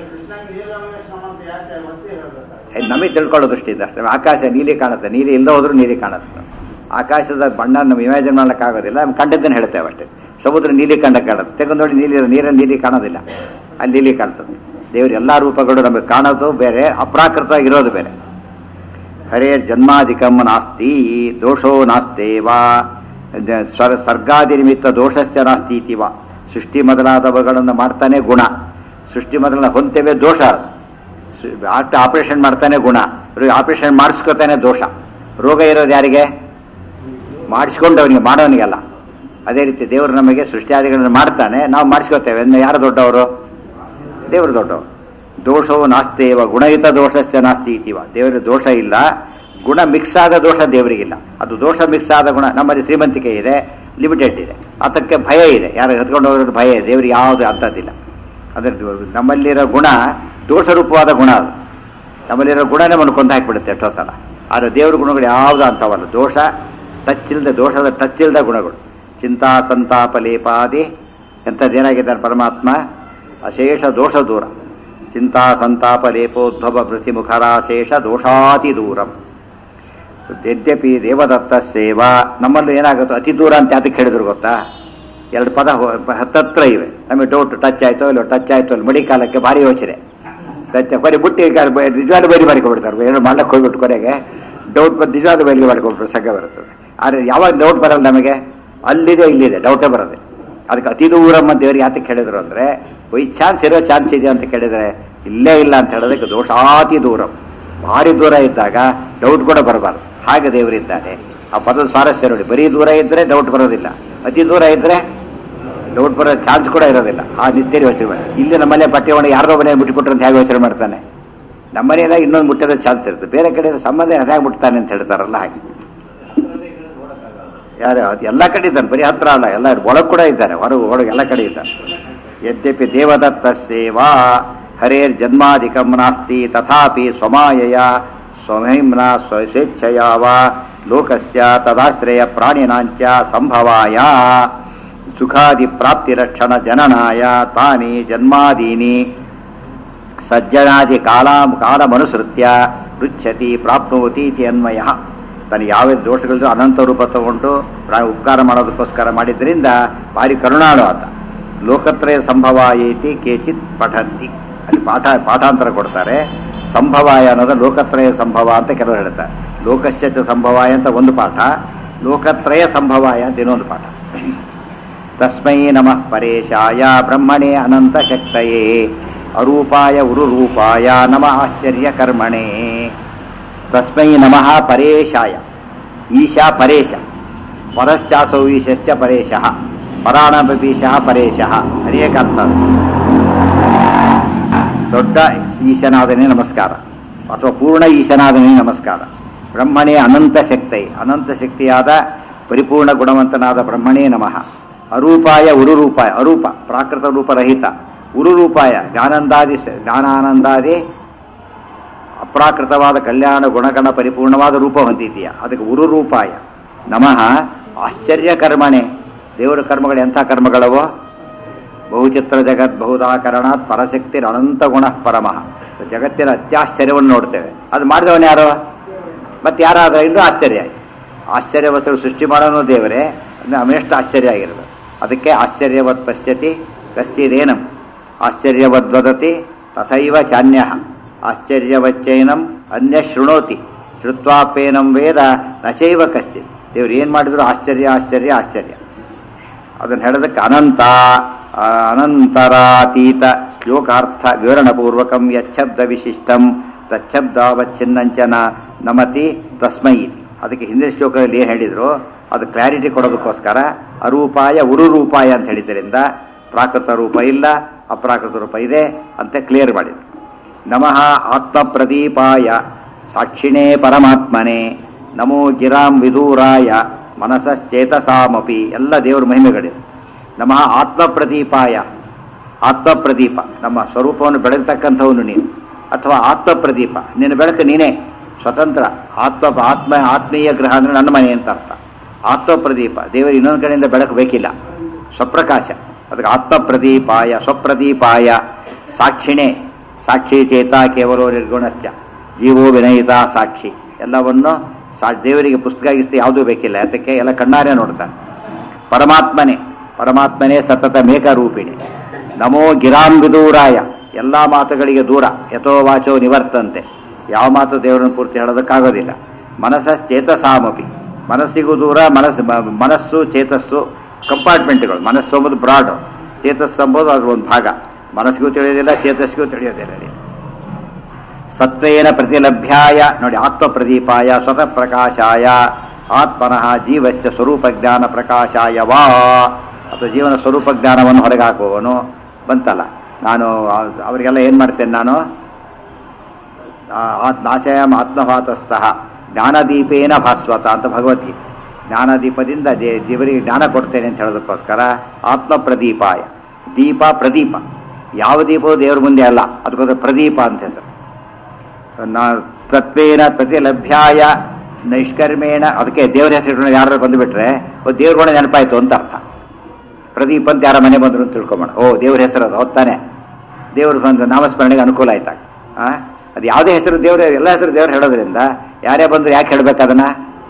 ಏ, ನಮಗೆ ತಿಳ್ಕೊಳ್ಳೋ ದೃಷ್ಟಿಯಿಂದ ಅಷ್ಟೇ ಆಕಾಶ ನೀಲಿ ಕಾಣುತ್ತೆ ನೀಲಿ ಇಲ್ಲದ ಹೋದ್ರೂ ನೀಲಿ ಕಾಣುತ್ತೆ ಆಕಾಶದ ಬಣ್ಣ ನಮ್ಗೆ ಇಮ್ಯಾಜಿನ್ ಮಾಡೋಕ್ಕಾಗೋದಿಲ್ಲ ನಮ್ಗೆ ಕಂಡದ್ದನ್ನು ಹೇಳ್ತೇವೆ ಅಷ್ಟೇ ಸಮುದ್ರ ನೀಲಿ ಕಂಡ ಕಾಣುತ್ತೆ ತೆಗೆದು ನೋಡಿ ನೀಲಿ ನೀರಲ್ಲಿ ನೀಲಿ ಕಾಣೋದಿಲ್ಲ ಅಲ್ಲಿ ನೀಲಿ ಕಾಣಿಸುತ್ತೆ ದೇವ್ರ ಎಲ್ಲ ರೂಪಗಳು ನಮಗೆ ಕಾಣೋದು ಬೇರೆ ಅಪ್ರಾಕೃತ ಇರೋದು ಬೇರೆ ಹರೇ ಜನ್ಮಾಧಿಕಂ ನಾಸ್ತಿ ದೋಷೋ ನಾಸ್ತೇವಾ ಜ- ಸ್ವರ ಸರ್ಗಾದಿ ನಿಮಿತ್ತ ದೋಷಶ್ಚ ನಾಸ್ತಿ ಇತಿವ ಸೃಷ್ಟಿ ಮೊದಲಾದವುಗಳನ್ನು ಮಾಡ್ತಾನೆ ಗುಣ ಸೃಷ್ಟಿ ಮೊದಲನ ಹೊಂತೇವೆ ದೋಷ ಆಟ ಆಪರೇಷನ್ ಮಾಡ್ತಾನೆ ಗುಣ ಆಪರೇಷನ್ ಮಾಡಿಸ್ಕೊತಾನೆ ದೋಷ ರೋಗ ಇರೋದು ಯಾರಿಗೆ ಮಾಡಿಸ್ಕೊಂಡವನಿಗೆ ಮಾಡೋನಿಗೆಲ್ಲ ಅದೇ ರೀತಿ ದೇವರು ನಮಗೆ ಸೃಷ್ಟಿಯಾದಿಗಳನ್ನು ಮಾಡ್ತಾನೆ ನಾವು ಮಾಡಿಸ್ಕೋತೇವೆ ಅಂದ್ರೆ ಯಾರು ದೊಡ್ಡವರು ದೇವರು ದೊಡ್ಡವರು ದೋಷವು ನಾಸ್ತೇವ ಗುಣಯುತ ದೋಷಶ್ಚ ನಾಸ್ತಿ ಇತಿವ ದೇವರ ದೋಷ ಇಲ್ಲ ಗುಣ ಮಿಕ್ಸ್ ಆದ ದೋಷ ದೇವರಿಗಿಲ್ಲ ಅದು ದೋಷ ಮಿಕ್ಸ್ ಆದ ಗುಣ ನಮ್ಮಲ್ಲಿ ಶ್ರೀಮಂತಿಕೆ ಇದೆ ಲಿಮಿಟೆಡ್ ಇದೆ ಅದಕ್ಕೆ ಭಯ ಇದೆ ಯಾರು ಎತ್ಕೊಂಡು ಹೋಗೋದು ಭಯ ಇದೆ ದೇವರಿಗೆ ಯಾವುದು ಅಂಥದ್ದಿಲ್ಲ ಅದ್ರ ನಮ್ಮಲ್ಲಿರೋ ಗುಣ ದೋಷರೂಪವಾದ ಗುಣ ಅದು ನಮ್ಮಲ್ಲಿರೋ ಗುಣ ನಮ್ಮನ್ನು ಕೊಂದು ಹಾಕಿಬಿಡುತ್ತೆ ಎಷ್ಟೋ ಸಲ ಆದರೆ ದೇವ್ರ ಗುಣಗಳು ಯಾವುದು ಅಂಥವಲ್ಲ ದೋಷ ಟಚ್ಚಿಲ್ಲದೆ ದೋಷದ ಟಚ್ಚಿಲ್ಲದ ಗುಣಗಳು ಚಿಂತಾ ಸಂತಾಪ ಲೇಪಾದಿ ಎಂಥದ್ದೇನಾಗಿದ್ದಾನೆ ಪರಮಾತ್ಮ ಅಶೇಷ ದೋಷ ದೂರ ಚಿಂತಾ ಸಂತಾಪ ಲೇಪೋದ್ಭವ ಪ್ರತಿಮುಖರಾಶೇಷ ದೋಷಾತಿ ದೂರಂ ಯದ್ಯಪಿ ದೇವದತ್ತ ಸೇವಾ ನಮ್ಮಲ್ಲೂ ಏನಾಗುತ್ತೋ ಅತಿ ದೂರ ಅಂತ ಅದಕ್ಕೆ ಹೇಳಿದ್ರು ಗೊತ್ತಾ ಎರಡು ಪದ ಹೊ- ಹತ್ತತ್ರ ಇವೆ ನಮಗೆ ಡೌಟ್ ಟಚ್ ಆಯ್ತೋ ಇಲ್ಲೋ ಟಚ್ ಆಯ್ತೋ ಇಲ್ಲಿ ಮಡಿ ಕಾಲಕ್ಕೆ ಭಾರಿ ಯೋಚನೆ ಟಚ್ ಬರೀ ಬುಟ್ಟಿ ಕಾಲ ಬ- ನಿಜವಾದ ಬೈಲಿ ಮಾಡ್ಕೊಬಿಡ್ತಾರೆ ಏನೋ ಮಾಡ್ಲಕ್ಕೆ ಹೋಗ್ಬಿಟ್ಟು ಕೊನೆಗೆ ಡೌಟ್ ಬಂದು ನಿಜವಾದ ಬೈಲಿ ಮಾಡ್ಕೊಬಿಟ್ರೆ ಸಂಘ ಬರ್ತದೆ ಆದರೆ ಯಾವಾಗ ಡೌಟ್ ಬರಲ್ಲ ನಮಗೆ ಅಲ್ಲಿದೆ ಇಲ್ಲಿದೆ ಡೌಟೇ ಬರೋದೆ ಅದಕ್ಕೆ ಅತಿ ದೂರಂ ಅಂತ ದೇವ್ರಿಗೆ ಯಾತಕ್ಕೆ ಹೇಳಿದ್ರು ಅಂದರೆ ಬೈ ಚಾನ್ಸ್ ಇರೋ ಚಾನ್ಸ್ ಇದೆ ಅಂತ ಕೇಳಿದರೆ ಇಲ್ಲೇ ಇಲ್ಲ ಅಂತ ಹೇಳೋದಕ್ಕೆ ದೋಷಾತಿ ದೂರಂ ಭಾರಿ ದೂರ ಇದ್ದಾಗ ಡೌಟ್ ಕೂಡ ಬರಬಾರ್ದು ಹಾಗೆ ದೇವರಿದ್ದಾನೆ ಆ ಪದದ ಸ್ವಾರಸ್ಯ ನೋಡಿ ಬರೀ ದೂರ ಇದ್ದರೆ ಡೌಟ್ ಬರೋದಿಲ್ಲ ಅತಿ ದೂರ ಇದ್ದರೆ ಡೌಟ್ ಬರೋ ಚಾನ್ಸ್ ಕೂಡ ಇರೋದಿಲ್ಲ ಆ ನಿತ್ಯ ಯೋಚನೆ ಮಾಡಿ ಇಲ್ಲಿ ನಮ್ಮನೆ ಬಟ್ಟೆ ಒಣಗಿ ಯಾರ್ದೋ ಮನೆ ಮುಟ್ಟಿಕೊಟ್ರು ಅಂತ ಹೇಗೆ ಯೋಚನೆ ಮಾಡ್ತಾನೆ ನಮ್ಮನೆಯಲ್ಲ ಇನ್ನೊಂದು ಮುಟ್ಟೋದ ಚಾನ್ಸ್ ಇರುತ್ತೆ ಬೇರೆ ಕಡೆ ಸಂಬಂಧ ಅದಾಗ ಮುಟ್ತಾನೆ ಅಂತ ಹೇಳ್ತಾರಲ್ಲ ಹಾಗೆ ಯಾರು ಅದು ಎಲ್ಲ ಕಡೆ ಇದ್ದಾನೆ ಬರೀ ಹತ್ರ ಅಲ್ಲ ಎಲ್ಲ ಒಳಗೆ ಕೂಡ ಇದ್ದಾನೆ ಹೊರಗೆ ಒಳಗೆ ಎಲ್ಲ ಕಡೆ ಇದ್ದಾನೆ ಯದ್ಯಪಿ ದೇವದತ್ತ ಸೇವಾ ಹರೇರ್ ಜನ್ಮಾಧಿಕಂ ನಾಸ್ತಿ ತಥಾಪಿ ಸ್ವಮಾಯಯ ಸ್ವಮಹಿಮ್ನ ಸ್ವಸ್ವೇಚ್ಛಯ ವಾ ಲೋಕಸ್ಯ ತದಾಶ್ರಯ ಪ್ರಾಣಿನಾಂಚ ಸಂಭವಾಯ ಸುಖಾದಿ ಪ್ರಾಪ್ತಿರಕ್ಷಣ ಜನನಾಯ ತಾನಿ ಜನ್ಮಾದೀನಿ ಸಜ್ಜನಾದಿ ಕಾಲ ಕಾಲಮನುಸೃತ್ಯ ಪೃಚ್ಛತಿ ಪ್ರಾಪ್ನೋತಿ ಇತಿ ಅನ್ವಯ ತನಗೆ ಯಾವ ದೋಷಗಳಿದ್ರು ಅನಂತ ರೂಪ ತಗೊಂಡು ಪ್ರಾ ಉಪಕಾರ ಮಾಡೋದಕ್ಕೋಸ್ಕರ ಮಾಡಿದ್ರಿಂದ ಭಾರಿ ಕರುಣಾಳು ಆತ ಲೋಕತ್ರಯ ಸಂಭವ ಐತಿ ಕೇಚಿತ್ ಪಠಂತಿ ಅಲ್ಲಿ ಪಾಠ ಪಾಠಾಂತರ ಕೊಡ್ತಾರೆ ಸಂಭವಾಯ ಅನ್ನೋದು ಲೋಕತ್ರಯ ಸಂಭವ ಅಂತ ಕೆಲವರು ಹೇಳ್ತಾರೆ ಲೋಕಸ್ಯ ಚ ಸಂಭವಾಯ ಅಂತ ಒಂದು ಪಾಠ ಲೋಕತ್ರಯ ಸಂಭವಾಯ ಅಂತ ಇನ್ನೊಂದು ಪಾಠ ತಸ್ಮೈ ನಮಃ ಪರೇಶಾಯ ಬ್ರಹ್ಮಣೇ ಅನಂತ ಶಕ್ತಯೇ ಅರೂಪಾಯ ಉರುರೂಪಾಯ ನಮ ಆಶ್ಚರ್ಯ ಕರ್ಮಣೇ ತಸ್ಮೈ ನಮಃ ಪರೇಶಾಯ ಈಶಾ ಪರೇಶ ಪರಶ್ಚಾಸೌ ಈಶಶ್ಚ ಪರೇಶಃ ಪರಾಣಪೀಶಃ ಪರೇಶಃ ಅನೇಕ ಅರ್ಥ ದೊಡ್ಡ ಈಶನಾದನೇ ನಮಸ್ಕಾರ ಅಥವಾ ಪೂರ್ಣ ಈಶನಾದನೇ ನಮಸ್ಕಾರ ಬ್ರಹ್ಮಣೇ ಅನಂತ ಶಕ್ತೈ ಅನಂತ ಶಕ್ತಿಯಾದ ಪರಿಪೂರ್ಣ ಗುಣವಂತನಾದ ಬ್ರಹ್ಮಣೇ ನಮಃ ಅರೂಪಾಯ ಉರುರೂಪಾಯ ಅರೂಪ ಪ್ರಾಕೃತ ರೂಪರಹಿತ ಉರುರೂಪಾಯ ಜ್ಞಾನಂದಾದಿ ಜ್ಞಾನಾನಂದಾದಿ ಅಪ್ರಾಕೃತವಾದ ಕಲ್ಯಾಣ ಗುಣಗಣ ಪರಿಪೂರ್ಣವಾದ ರೂಪ ಹೊಂದಿದೆಯಾ ಅದಕ್ಕೆ ಉರುರೂಪಾಯ ನಮಃ ಆಶ್ಚರ್ಯ ಕರ್ಮಣೆ ದೇವರ ಕರ್ಮಗಳು ಎಂಥ ಕರ್ಮಗಳವೋ ಬಹುಚಿತ್ರ ಜಗತ್ ಬಹುದಾಕರಣಾತ್ ಪರಶಕ್ತಿ ಅನಂತ ಗುಣ ಪರಮಃ ಜಗತ್ತಿನ ಅತ್ಯಾಶ್ಚರ್ಯವನ್ನು ನೋಡ್ತೇವೆ ಅದು ಮಾಡಿದವನು ಯಾರು ಮತ್ತೆ ಯಾರಾದ ಇನ್ನೂ ಆಶ್ಚರ್ಯ ಆಯ್ತು ಆಶ್ಚರ್ಯ ವಸ್ತುಗಳು ಸೃಷ್ಟಿ ಮಾಡೋನು ದೇವರೇ ಅಂದರೆ ಅವನೆಷ್ಟು ಆಶ್ಚರ್ಯ ಆಗಿರೋದು ಅದಕ್ಕೆ ಆಶ್ಚರ್ಯವತ್ ಪಶ್ಯತಿ ಕಶ್ಚಿದೇನಂ ಆಶ್ಚರ್ಯವದ್ವದತಿ ತಥೈವ ಚಾನ್ಯ ಆಶ್ಚರ್ಯವಚ್ಚೈನಂ ಅನ್ಯ ಶೃಣೋತಿ ಶ್ರುತ್ವಾಪೇನಂ ವೇದ ನಚೈವ ಕಶ್ಚಿತ್ ದೇವ್ರು ಏನು ಮಾಡಿದ್ರು ಆಶ್ಚರ್ಯ ಆಶ್ಚರ್ಯ ಆಶ್ಚರ್ಯ ಅದನ್ನು ಹೇಳೋದಕ್ಕೆ ಅನಂತ ಆ, ಅನಂತರಾತೀತ ಶ್ಲೋಕಾರ್ಥ ವಿವರಣಪೂರ್ವಕಂ ಯಚ್ಛಬ್ದ ವಿಶಿಷ್ಟಂ ತಚ್ಛಬ್ದಾವಚ್ಛಿನ್ನಂಚನ ನಮತಿ ತಸ್ಮೈ ಇತಿ. ಅದಕ್ಕೆ ಹಿಂದಿನ ಶ್ಲೋಕದಲ್ಲಿ ಏನು ಹೇಳಿದ್ರು ಅದು ಕ್ಲಾರಿಟಿ ಕೊಡೋದಕ್ಕೋಸ್ಕರ ಅರೂಪಾಯ ಉರುರೂಪಾಯ ಅಂತ ಹೇಳಿದ್ದರಿಂದ ಪ್ರಾಕೃತ ರೂಪ ಇಲ್ಲ ಅಪ್ರಾಕೃತ ರೂಪ ಇದೆ ಅಂತ ಕ್ಲಿಯರ್ ಮಾಡಿದ್ರು ನಮಃ ಆತ್ಮಪ್ರದೀಪಾಯ ಸಾಕ್ಷಿಣೇ ಪರಮಾತ್ಮನೇ ನಮೋ ಗಿರಾಂ ವಿದೂರಾಯ ಮನಸಶ್ಚೇತಸಾಮಪಿ ಎಲ್ಲ ದೇವರ ಮಹಿಮೆಗಳಿವೆ ನಮಃ ಆತ್ಮಪ್ರದೀಪಾಯ ಆತ್ಮಪ್ರದೀಪ ನಮ್ಮ ಸ್ವರೂಪವನ್ನು ಬೆಳಗ್ತಕ್ಕಂಥವನು ನೀನು ಅಥವಾ ಆತ್ಮಪ್ರದೀಪ ನಿನ್ನ ಬೆಳಕು ನೀನೇ ಸ್ವತಂತ್ರ ಆತ್ಮ ಆತ್ಮ ಆತ್ಮೀಯ ಗ್ರಹ ಅಂದರೆ ನನ್ನ ಮನೆ ಅಂತ ಅರ್ಥ ಆತ್ಮಪ್ರದೀಪ ದೇವರು ಇನ್ನೊಂದು ಕಡೆಯಿಂದ ಬೆಳಕು ಬೇಕಿಲ್ಲ ಸ್ವಪ್ರಕಾಶ ಅದಕ್ಕೆ ಆತ್ಮಪ್ರದೀಪಾಯ ಸ್ವಪ್ರದೀಪಾಯ ಸಾಕ್ಷಿಣೇ ಸಾಕ್ಷಿ ಚೇತ ಕೇವಲ ನಿರ್ಗುಣಶ್ಚ ಜೀವೋ ವಿನಯಿತ ಸಾಕ್ಷಿ ಎಲ್ಲವನ್ನು ಸಾ ದೇವರಿಗೆ ಪುಸ್ತಕ ಗಿಸ್ತ ಯಾವುದೂ ಬೇಕಿಲ್ಲ ಅದಕ್ಕೆ ಎಲ್ಲ ಕಣ್ಣಾರೆ ನೋಡ್ತಾನೆ ಪರಮಾತ್ಮನೇ ಪರಮಾತ್ಮನೇ ಸತತ ಮೇಕರೂಪಿಣಿ ನಮೋ ಗಿರಾಂ ವಿದೂರಾಯ ಎಲ್ಲ ಮಾತುಗಳಿಗೆ ದೂರ ಯಥೋ ವಾಚೋ ನಿವರ್ತಂತೆ ಯಾವ ಮಾತು ದೇವರನ್ನು ಪೂರ್ತಿ ಹೇಳೋದಕ್ಕಾಗೋದಿಲ್ಲ ಮನಸ್ಸಶ್ಚೇತಸಾಮಪಿ ಮನಸ್ಸಿಗೂ ದೂರ ಮನಸ್ಸು ಮ- ಮನಸ್ಸು ಚೇತಸ್ಸು ಕಂಪಾರ್ಟ್ಮೆಂಟ್ಗಳು ಮನಸ್ಸು ಎಂಬುದು ಬ್ರಾಡ್ ಚೇತಸ್ಸು ಎಂಬುದು ಅದ್ರ ಒಂದು ಭಾಗ ಮನಸ್ಸಿಗೂ ತಿಳಿಯೋದಿಲ್ಲ ಚೇತಸ್ಸಿಗೂ ತಿಳಿಯೋದಿಲ್ಲ ರೀ ಸತ್ವೇನ ಪ್ರತಿಲಭ್ಯಾಯ ನೋಡಿ ಆತ್ಮ ಪ್ರದೀಪಾಯ ಸ್ವತಃ ಪ್ರಕಾಶಾಯ ಆತ್ಮನಃ ಜೀವಸ್ಯ ಸ್ವರೂಪ ಜ್ಞಾನ ಪ್ರಕಾಶಾಯ ವಾ ಅಥವಾ ಜೀವನ ಸ್ವರೂಪ ಜ್ಞಾನವನ್ನು ಹೊರಗೆ ಹಾಕುವವನು ಬಂತಲ್ಲ ನಾನು ಆ- ಅವರಿಗೆಲ್ಲ ಏನು ಮಾಡ್ತೇನೆ ನಾನು ನಾಶಯಂ ಆತ್ಮಭಾತಸ್ಥಃ ಜ್ಞಾನದೀಪೇನ ಭಾಸ್ವತ ಅಂತ ಭಗವದ್ಗೀತೆ ಜ್ಞಾನದೀಪದಿಂದ ದೇ ದೇವರಿಗೆ ಜ್ಞಾನ ಕೊಡ್ತೇನೆ ಅಂತ ಹೇಳೋದಕ್ಕೋಸ್ಕರ ಆತ್ಮ ಪ್ರದೀಪಾಯ ದೀಪ ಪ್ರದೀಪ ಯಾವ ದೀಪವು ದೇವರ ಮುಂದೆ ಅಲ್ಲ ಅದಕ್ಕೋಸ್ಕರ ಪ್ರದೀಪ ಅಂತ ಹೆಸರು ನಾ ತತ್ವೇನ ಪ್ರತಿಲಭ್ಯಾಯ ನೈಷ್ಕರ್ಮೇಣ ಅದಕ್ಕೆ ದೇವರ ಹೆಸರು ಯಾರು ಬಂದುಬಿಟ್ರೆ ಓ ದೇವ್ರ ಗುಣ ನೆನಪಾಯ್ತು ಅಂತ ಅರ್ಥ ಪ್ರದೀಪ್ ಅಂತ ಯಾರ ಮನೆ ಬಂದರು ಅಂತ ತಿಳ್ಕೊಂಬೋಣ ಓ ದೇವ್ರ ಹೆಸರು ಅದು ಹೊತ್ತಾನೆ ದೇವ್ರ ಬಂದು ನಾಮಸ್ಮರಣೆಗೆ ಅನುಕೂಲ ಆಯ್ತಾಗ ಆ ಅದು ಯಾವುದೇ ಹೆಸರು ದೇವ್ರ ಎಲ್ಲ ಹೆಸರು ದೇವ್ರು ಹೇಳೋದ್ರಿಂದ ಯಾರೇ ಬಂದ್ರು ಯಾಕೆ ಹೇಳ್ಬೇಕು ಅದನ್ನ